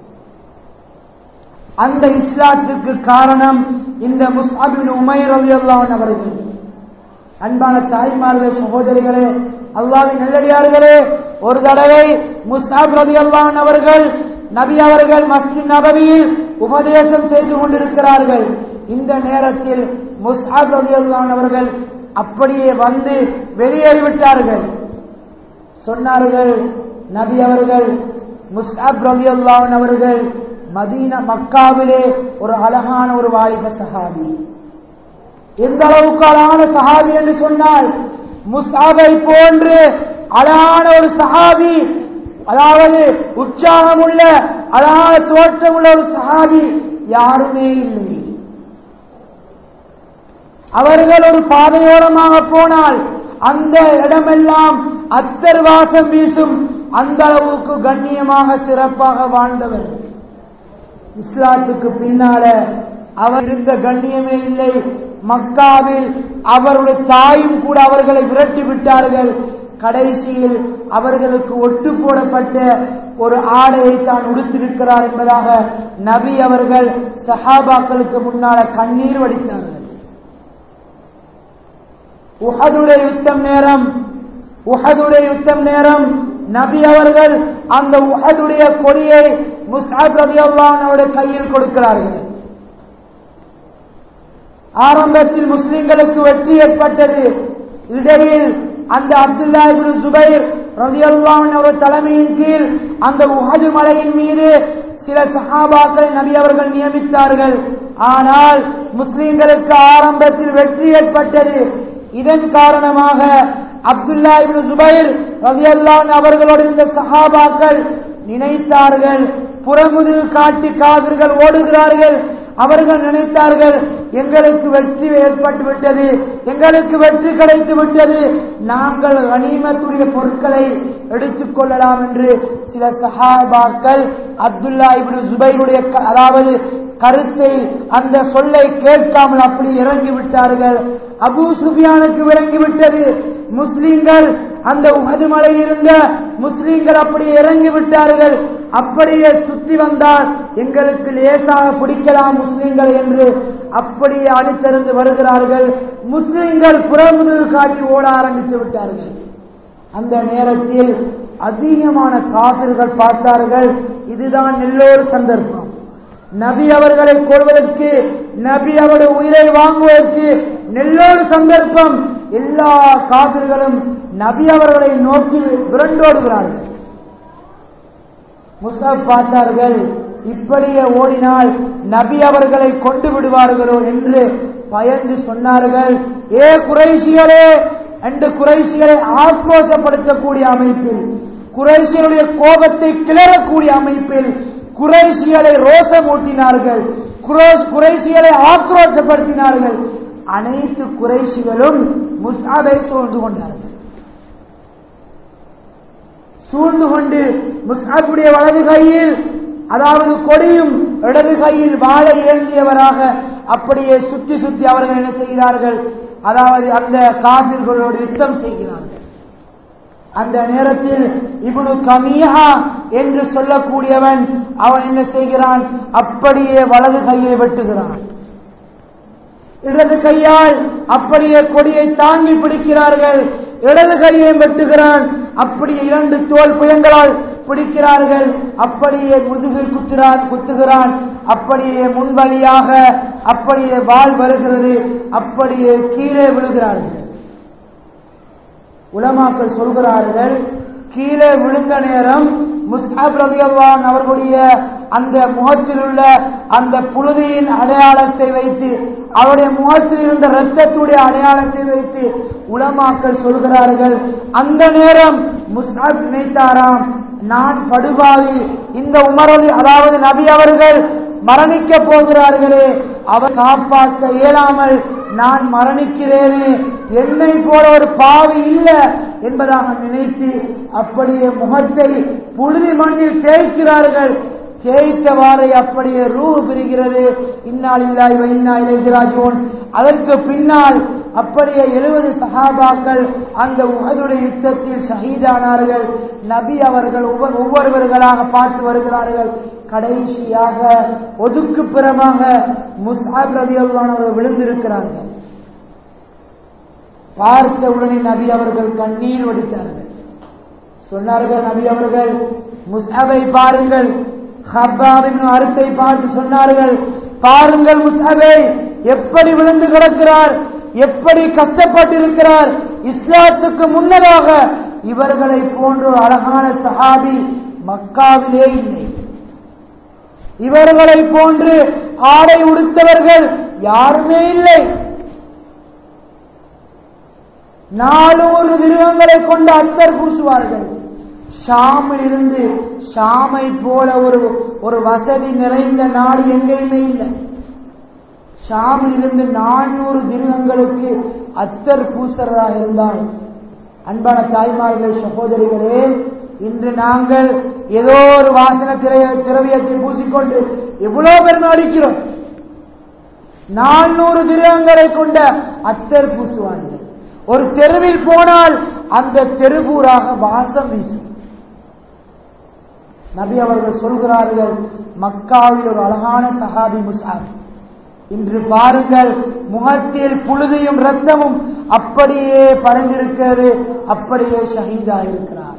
அந்த இஸ்லாத்துக்கு காரணம் இந்த முஸ்அபின் உமைர் ரலியல்லாஹு அவர்கள் அன்பான தாய்மார்களே சகோதரிகளே அல்லாவின் நல்லடியார்களே ஒரு தடவை முஸ்தாப் ரலியல்லாஹு அவர்கள் நபி அவர்கள் மஸ்ஜித் நபவியில் உபதேசம் செய்து கொண்டிருக்கிறார்கள் இந்த நேரத்தில் முஸ்ஹாப் ரலியல்லாஹு அவர்கள் அப்படியே வந்து வெளியேறிவிட்டார்கள் சொன்னார்கள் நபி அவர்கள் முஸ்அப் ரலியல்லாஹு அவர்கள் மதீனா மக்காவிலே ஒரு அழகான ஒரு வாலிப சஹாபி எந்த அளவுக்கு அழகான சஹாபி என்று சொன்னால் முஸ்அபை போன்று அழகான ஒரு சஹாபி அதாவது உற்சாகமுள்ள அழகான தோற்றமுள்ள ஒரு சஹாபி யாருமே இல்லை அவர்கள் ஒரு பாதையோரமாக போனால் அந்த இடமெல்லாம் அத்தர் வாசம் வீசும் அந்த அளவுக்கு கண்ணியமாக சிறப்பாக வாழ்ந்தவர் இஸ்லாத்துக்கு பின்னால அவர் இருந்த கண்ணியமே இல்லை மக்காவில் அவருடைய தாயும் கூட அவர்களை விரட்டி விட்டார்கள் கடைசியில் அவர்களுக்கு ஒட்டு போடப்பட்ட ஒரு ஆடையை தான் உடுத்திருக்கிறார் என்பதாக நபி அவர்கள் சஹாபாக்களுக்கு முன்னால கண்ணீர் வடித்தார்கள் உஹதுடைய யுத்தம் நேரம் உஹதுடைய யுத்தம் நேரம் நபி அவர்கள் அந்த உஹதுடைய கொடியை முஸ்ஹாப் ரதியுல்லாஹுடைய கையில் கொடுக்கிறார்கள் ஆரம்பத்தில் முஸ்லிம்களுக்கு வெற்றி ஏற்பட்டது இடையில் அந்த அப்துல்லா இப்னு ஜுபைர் ரலியல்லாஹு அன்ஹு தலைமையின் கீழ் அந்த உஹது மலையின் மீது சில சஹாபாக்களை நபி அவர்கள் நியமித்தார்கள் ஆனால் முஸ்லிம்களுக்கு ஆரம்பத்தில் வெற்றி ஏற்பட்டது இதன் காரணமாக அப்துல்லா இப்னு ஜுபைர் ரலியல்லாஹு அவர்களோடு இந்த சஹாபாக்கள் நினைத்தார்கள் புறமுதுகு காட்டி காவிர்கள் ஓடுகிறார்கள் அவர்கள் நினைத்தார்கள் எங்களுக்கு வெற்றி ஏற்பட்டு விட்டது எங்களுக்கு வெற்றி கிடைத்து விட்டது நாங்கள் கனிமத்துடைய பொருட்களை எடுத்துக் கொள்ளலாம் என்று சில சஹாபாக்கள் அப்துல்லா இப்னு ஜுபைருடைய க- அதாவது கருத்தை அந்த சொல்லை கேட்காமல் அப்படி இறங்கி விட்டார்கள் அபூ சுஃபியானுக்கு விளங்கி விட்டது முஸ்லிம்கள் அந்த உகது மலையில் இருந்த முஸ்லிம்கள் அப்படியே இறங்கி விட்டார்கள் அப்படியே சுற்றி வந்தால் எங்களுக்கு லேசாக பிடிக்கலாம் முஸ்லிம்கள் என்று அப்படியே அணித்தருந்து வருகிறார்கள் முஸ்லிம்கள் புறமுதுகு காட்டி ஓட ஆரம்பித்து விட்டார்கள் அந்த நேரத்தில் அதிகமான காபிர்கள் பார்த்தார்கள் இதுதான் எல்லோரு சந்தர்ப்பம் நபி அவர்களை கொள்வதற்கு நபி அவருடைய உயிரை வாங்குவதற்கு நெல்லோடு சந்தர்ப்பம் எல்லா காபிர்களும் நபி அவர்களை நோக்கி விரண்டோடுகிறார்கள் முசாப் பார்த்தார்கள் இப்படியே ஓடினால் நபி அவர்களை கொண்டு விடுவார்களோ என்று பயந்து சொன்னார்கள் ஏ குறைஷிகளே என்று குறைஷிகளை ஆக்ரோஷப்படுத்தக்கூடிய அமைப்பில் குறைஷிகளுடைய கோபத்தை கிளறக்கூடிய அமைப்பில் குறைஷிகளை ரோசமூட்டினார்கள் குரோ- குறைஷிகளை ஆக்ரோஷப்படுத்தினார்கள் அனைத்து குறைஷிகளும் முஸ்தாபை சூழ்ந்து கொண்டார்கள் சூழ்ந்து கொண்டு முஸ்ஹாபுடைய வலது கையில் அதாவது கொடியும் இடது கையில் வாழை ஏந்தியவராக அப்படியே சுற்றி சுற்றி அவர்கள் என்ன செய்கிறார்கள் அதாவது அந்த காபிர்களோடு யுத்தம் செய்கிறார்கள் அந்த நேரத்தில் இப்னு கமியா என்று சொல்லக்கூடியவன் அவன் என்ன செய்கிறான் அப்படியே வலது கையை வெட்டுகிறான் இடது கையால் அப்படியே கொடியை தாங்கி பிடிக்கிறார்கள் இடது கையை வெட்டுகிறான் அப்படியே இரண்டு தோல் புயங்களால் பிடிக்கிறார்கள் அப்படியே முதுகில் குத்துறான் குத்துகிறான் அப்படியே முன்வழியாக அப்படியே வால் வருகிறது அப்படியே கீழே விழுகிறார்கள் உலமாக்கள் சொல்கிறார்கள் கீழே விழுந்த நேரம் முஸ்ஹாப் ரலியல்லாஹு அவர்களுடைய அந்த முகத்தில் உள்ள அந்த புழுதியின் அடையாளத்தை வைத்து அவருடைய முகத்தில் இருந்த இரத்தத்துடைய அடையாளத்தை வைத்து உலமாக்கள் சொல்கிறார்கள் அந்த நேரம் முஸ்ஹாப் நினைத்தாராம் நான் படுபாவி இந்த உமரலி அதாவது நபி அவர்கள் மரணிக்க போகிறார்களே அவர் காப்பாற்ற இயலாமல் நான் மரணிக்கிறேனே என்னை போல ஒரு பாவி இல்ல என்பதாக நினைத்து அப்படியே முகத்தை புழுதி மண்ணில் தேய்க்கிறார்கள் தேய்த்தவாறே அப்படியே ரூ பிரிகிறது இன்னால் இல்லாய் இன்னா இளைஞராஜோன் அதற்கு பின்னால் அப்படியே எழுபது சஹாபாக்கள் அந்த உகதுடைய யுத்தத்தில் ஷஹீதானார்கள் நபி அவர்கள் ஒவ்வொரு- ஒவ்வொருவர்களாக பார்த்து வருகிறார்கள் கடைசியாக ஒதுக்குப்புறமாக முஸ்ஹாப் ரதியல்லானவர்கள் விழுந்திருக்கிறார்கள் பார்த்த உடனே நபி அவர்கள் கண்ணீர் வடித்தார்கள் சொன்னார்கள் நபி அவர்கள் முஸ்ஹபை பாருங்கள் ஹப்பாவின் அறுத்தை பார்த்து சொன்னார்கள் பாருங்கள் முஸ்ஹபை எப்படி விழுந்து கிடக்கிறார் எப்படி கஷ்டப்பட்டிருக்கிறார் இஸ்லாத்துக்கு முன்னதாக இவர்களை போன்ற அழகான சஹாபி மக்காவிலே இல்லை இவர்களை போன்று ஆடை உடுத்தவர்கள் யாருமே இல்லை நானூறு மிருகங்களை கொண்டு அத்தர் பூசுவார்கள் ஷாமில் இருந்து ஷாமை போல ஒரு ஒரு வசதி நிறைந்த நாடு எங்கேயுமே இல்லை ஷாமில் இருந்து நானூறு திருகங்களுக்கு அத்தர் பூசுறதாக இருந்தால் அன்பான தாய்மார்கள் சகோதரிகளே இன்று நாங்கள் ஏதோ ஒரு வாசன திரைய திரவியத்தை பூசிக்கொண்டு எவ்வளவு பெருமை அடிக்கிறோம் நானூறு திருகங்களை கொண்ட அத்தர் பூசுவார்கள் ஒரு தெருவில் போனால் அந்த தெருவூராக வாசம் வீசும் நபி அவர்கள் சொல்கிறார்கள் மக்காவில் ஒரு அழகான சஹாபி முசாப் இன்று பாருங்கள் முகத்தில் புழுதியும் ரத்தமும் அப்படியே பறந்திருக்கிறது அப்படியே ஷஹீதா இருக்கிறார்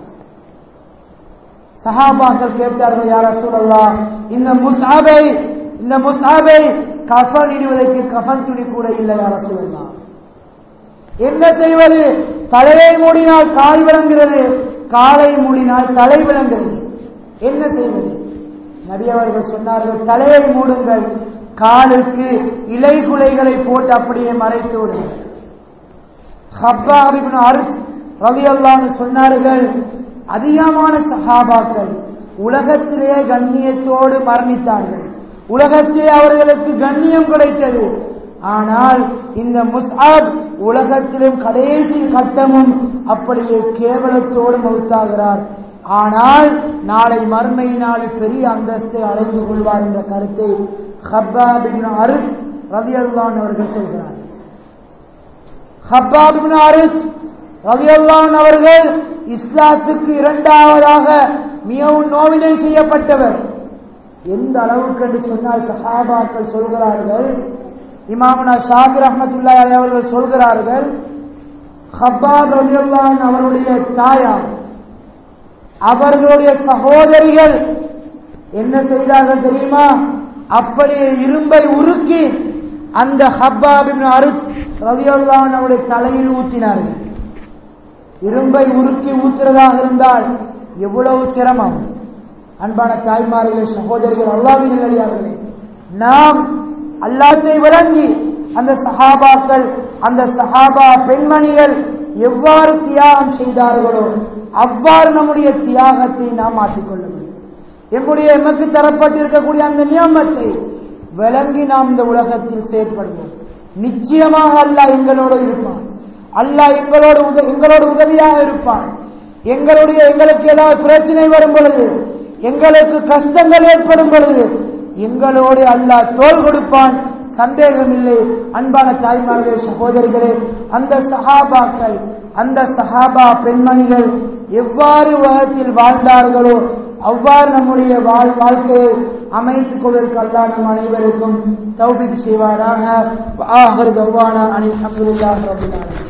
சஹாபாக்கள் கேட்டார்கள் யார சூழல்லா இந்த முசாபை இந்த முசாபை கஃன் இடுவதற்கு கஃன் துணி கூட இல்லை யார சூழல்லா என்ன செய்வது தலையை மூடினால் கால் விளங்குகிறது காலை மூடினால் தலை விளங்குகிறது என்ன செய்வது நபி அவர்கள் சொன்னார்கள் தலையை மூடுங்கள் காலுக்கு இலை குலைகளை போட்டு அப்படியே மறைத்து விடுங்கள் ஹப்பாபின் அருத் ரவி அல்லான்னு சொன்னார்கள் அதிகமான சஹாபாக்கள் உலகத்திலே கண்ணியத்தோடு மரணித்தார்கள் உலகத்திலே அவர்களுக்கு கண்ணியம் கிடைத்தது ஆனால் இந்த முஸ்ஆப் உலகத்திலும் கடைசி கட்டமும் அப்படியே கேவலத்தோடு மௌத்தாகிறார் ஆனால் நாளை மறுமை நாளில் பெரிய அந்தஸ்தை அடைந்து கொள்வார் என்ற கருத்தை ஹப்பாபின் அருத் ரவி அல்லான் அவர்கள் சொல்கிறார் ஹப்பாபின் அருத் ரவி அல்லான் அவர்கள் இஸ்லாத்துக்கு இரண்டாவதாக மிகவும் நோவினை செய்யப்பட்டவர் எந்த அளவுக்கு என்று சொன்னால் சஹாபாக்கள் சொல்கிறார்கள் இமாமனா ஷாபிர் அஹமத்துல்லா அவர்கள் சொல்கிறார்கள் ஹப்பாப் ரலியல்லான் அவருடைய தாயார் அவர்களுடைய சகோதரிகள் என்ன செய்தார்கள் தெரியுமா அப்படியே இரும்பை உருக்கி அந்த ஹப்பாபின் அருத் ரலியல்லான் அவருடைய தலையில் ஊத்தினார்கள் இரும்பை உருக்கி ஊத்துறதாக இருந்தால் எவ்வளவு சிரமம் அன்பான தாய்மார்களே சகோதரிகள் அல்லாவின் நிலையார்களே நாம் அல்லாத்தை விளங்கி அந்த சஹாபாக்கள் அந்த சஹாபா பெண்மணிகள் எவ்வாறு தியாகம் செய்தார்களோ அவ்வாறு நம்முடைய தியாகத்தை நாம் மாற்றிக்கொள்ள வேண்டும் எம்முடைய எமக்கு தரப்பட்டிருக்கக்கூடிய அந்த நியமத்தை விளங்கி நாம் இந்த உலகத்தில் செயற்படுவோம் நிச்சயமாக அல்லாஹ் எங்களோடு இருப்பான் அல்லாஹ் எங்களோடு உத- எங்களோடு உதவியாக இருப்பான் எங்களுடைய எங்களுக்கு ஏதாவது பிரச்சனை வரும் பொழுது எங்களுக்கு கஷ்டங்கள் ஏற்படும் பொழுது எங்களோடு அல்லாஹ் தோல் கொடுப்பான் சந்தேகம் இல்லை அன்பான தாய்மார்களே சகோதரிகளே அந்த சஹாபாக்கள் அந்த சஹாபா பெண்மணிகள் எவ்வாறு உலகத்தில் வாழ்ந்தார்களோ அவ்வாறு நம்முடைய வாழ் வாழ்க்கையை அமைத்துக் கொள்வதற்கு அல்லாஹ் நம் அனைவருக்கும் தௌபிக் செய்வாராக ஆஹர் கவ்வானா அனில் அஹமதுல்லாஹ் ரபில் ஆலமீன்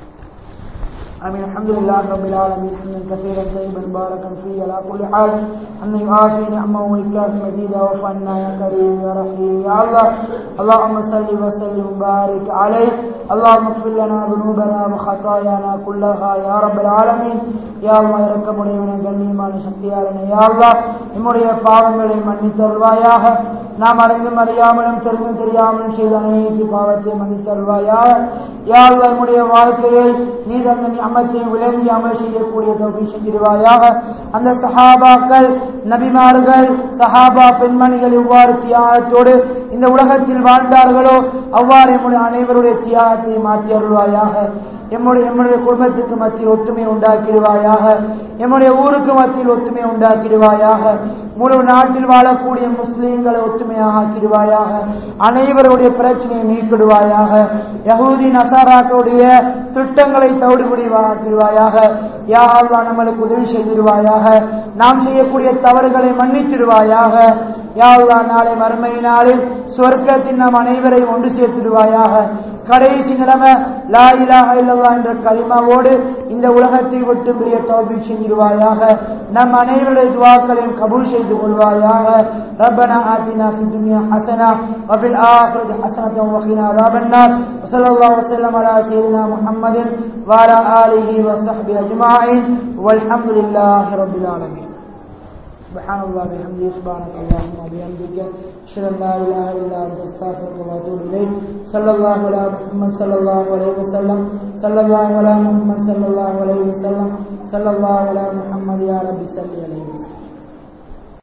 آمين الحمد لله رب العالمين حمدا كثيرا طيبا مباركا فيه على كل حال أن يعافي نعمه ويكافي مزيدا وفعلنا يا كريم يا رحيم يا الله اللهم صل وسلم وبارك عليه اللهم اغفر لنا ذنوبنا وخطايانا كلها يا رب العالمين يا الله இறக்கமுடையவனே கண்ணியமான சக்தியாளனே யா அல்லாஹ் நம்முடைய பாவங்களை மன்னித்தருள்வாயாக நாம் அறிந்தும் அறியாமலும் தெரிந்தும் தெரியாமலும் செய்த அனைத்து பாவத்தை மன்னித்தருள்வாயாக யா அல்லாஹ் நம்முடைய வாழ்க்கையை நீ தந்த அமத்தை விளங்கி அமல் செய்யக்கூடிய தொகை செஞ்சிருவாயாக அந்த சஹாபாக்கள் நபிமார்கள் சஹாபா பெண்மணிகள் எவ்வாறு தியாகத்தோடு இந்த உலகத்தில் வாழ்ந்தார்களோ அவ்வாறு நம்முடைய அனைவருடைய தியாகத்தை மாற்றி அருள்வாயாக எம்முடைய எம்முடைய குடும்பத்துக்கு மத்தியில் ஒற்றுமை உண்டாக்கிடுவாயாக எம்முடைய ஊருக்கு மத்தியில் ஒற்றுமை உண்டாக்கிடுவாயாக முழு நாட்டில் வாழக்கூடிய முஸ்லீம்களை ஒற்றுமையாக ஆக்கிடுவாயாக அனைவருடைய பிரச்சனையை நீக்கிடுவாயாக யகூதி நசாராக்களுடைய திட்டங்களை தவிடுபடிவாக்கிடுவாயாக யா அல்லா நம்மளுக்கு உதவி செய்திருவாயாக நாம் செய்யக்கூடிய தவறுகளை மன்னித்திடுவாயாக யா அல்லா நாளை மறுமை நாளில் சொர்க்கத்தில் நாம் அனைவரையும் ஒன்று சேர்த்திடுவாயாக கடைசி நிலைமை லா இலாஹ இல்லல்லாஹ் என்ற கலிமாவோடு இந்த உலகத்தை விட்டு பெரிய தௌபி செஞ்சிருவாயாக நம் அனைவருடைய துவாக்களையும் கபூல் செய்து கொள்வாயாக ربنا آتنا في الدنيا حسنة وفي الآخرة حسنة وقنا عذاب النار وصلى الله وسلم على سيدنا محمد وعلى آله وصحبه أجمعين والحمد لله رب العالمين سبحان الله بحمده سبحانك اللهم وبحمدك أشهد أن لا إله إلا أنت أستغفرك وأتوب إليك صلى الله على محمد صلى الله عليه وسلم صلى الله على محمد صلى الله عليه وسلم صلى الله على محمد يا رب صل عليه وسلم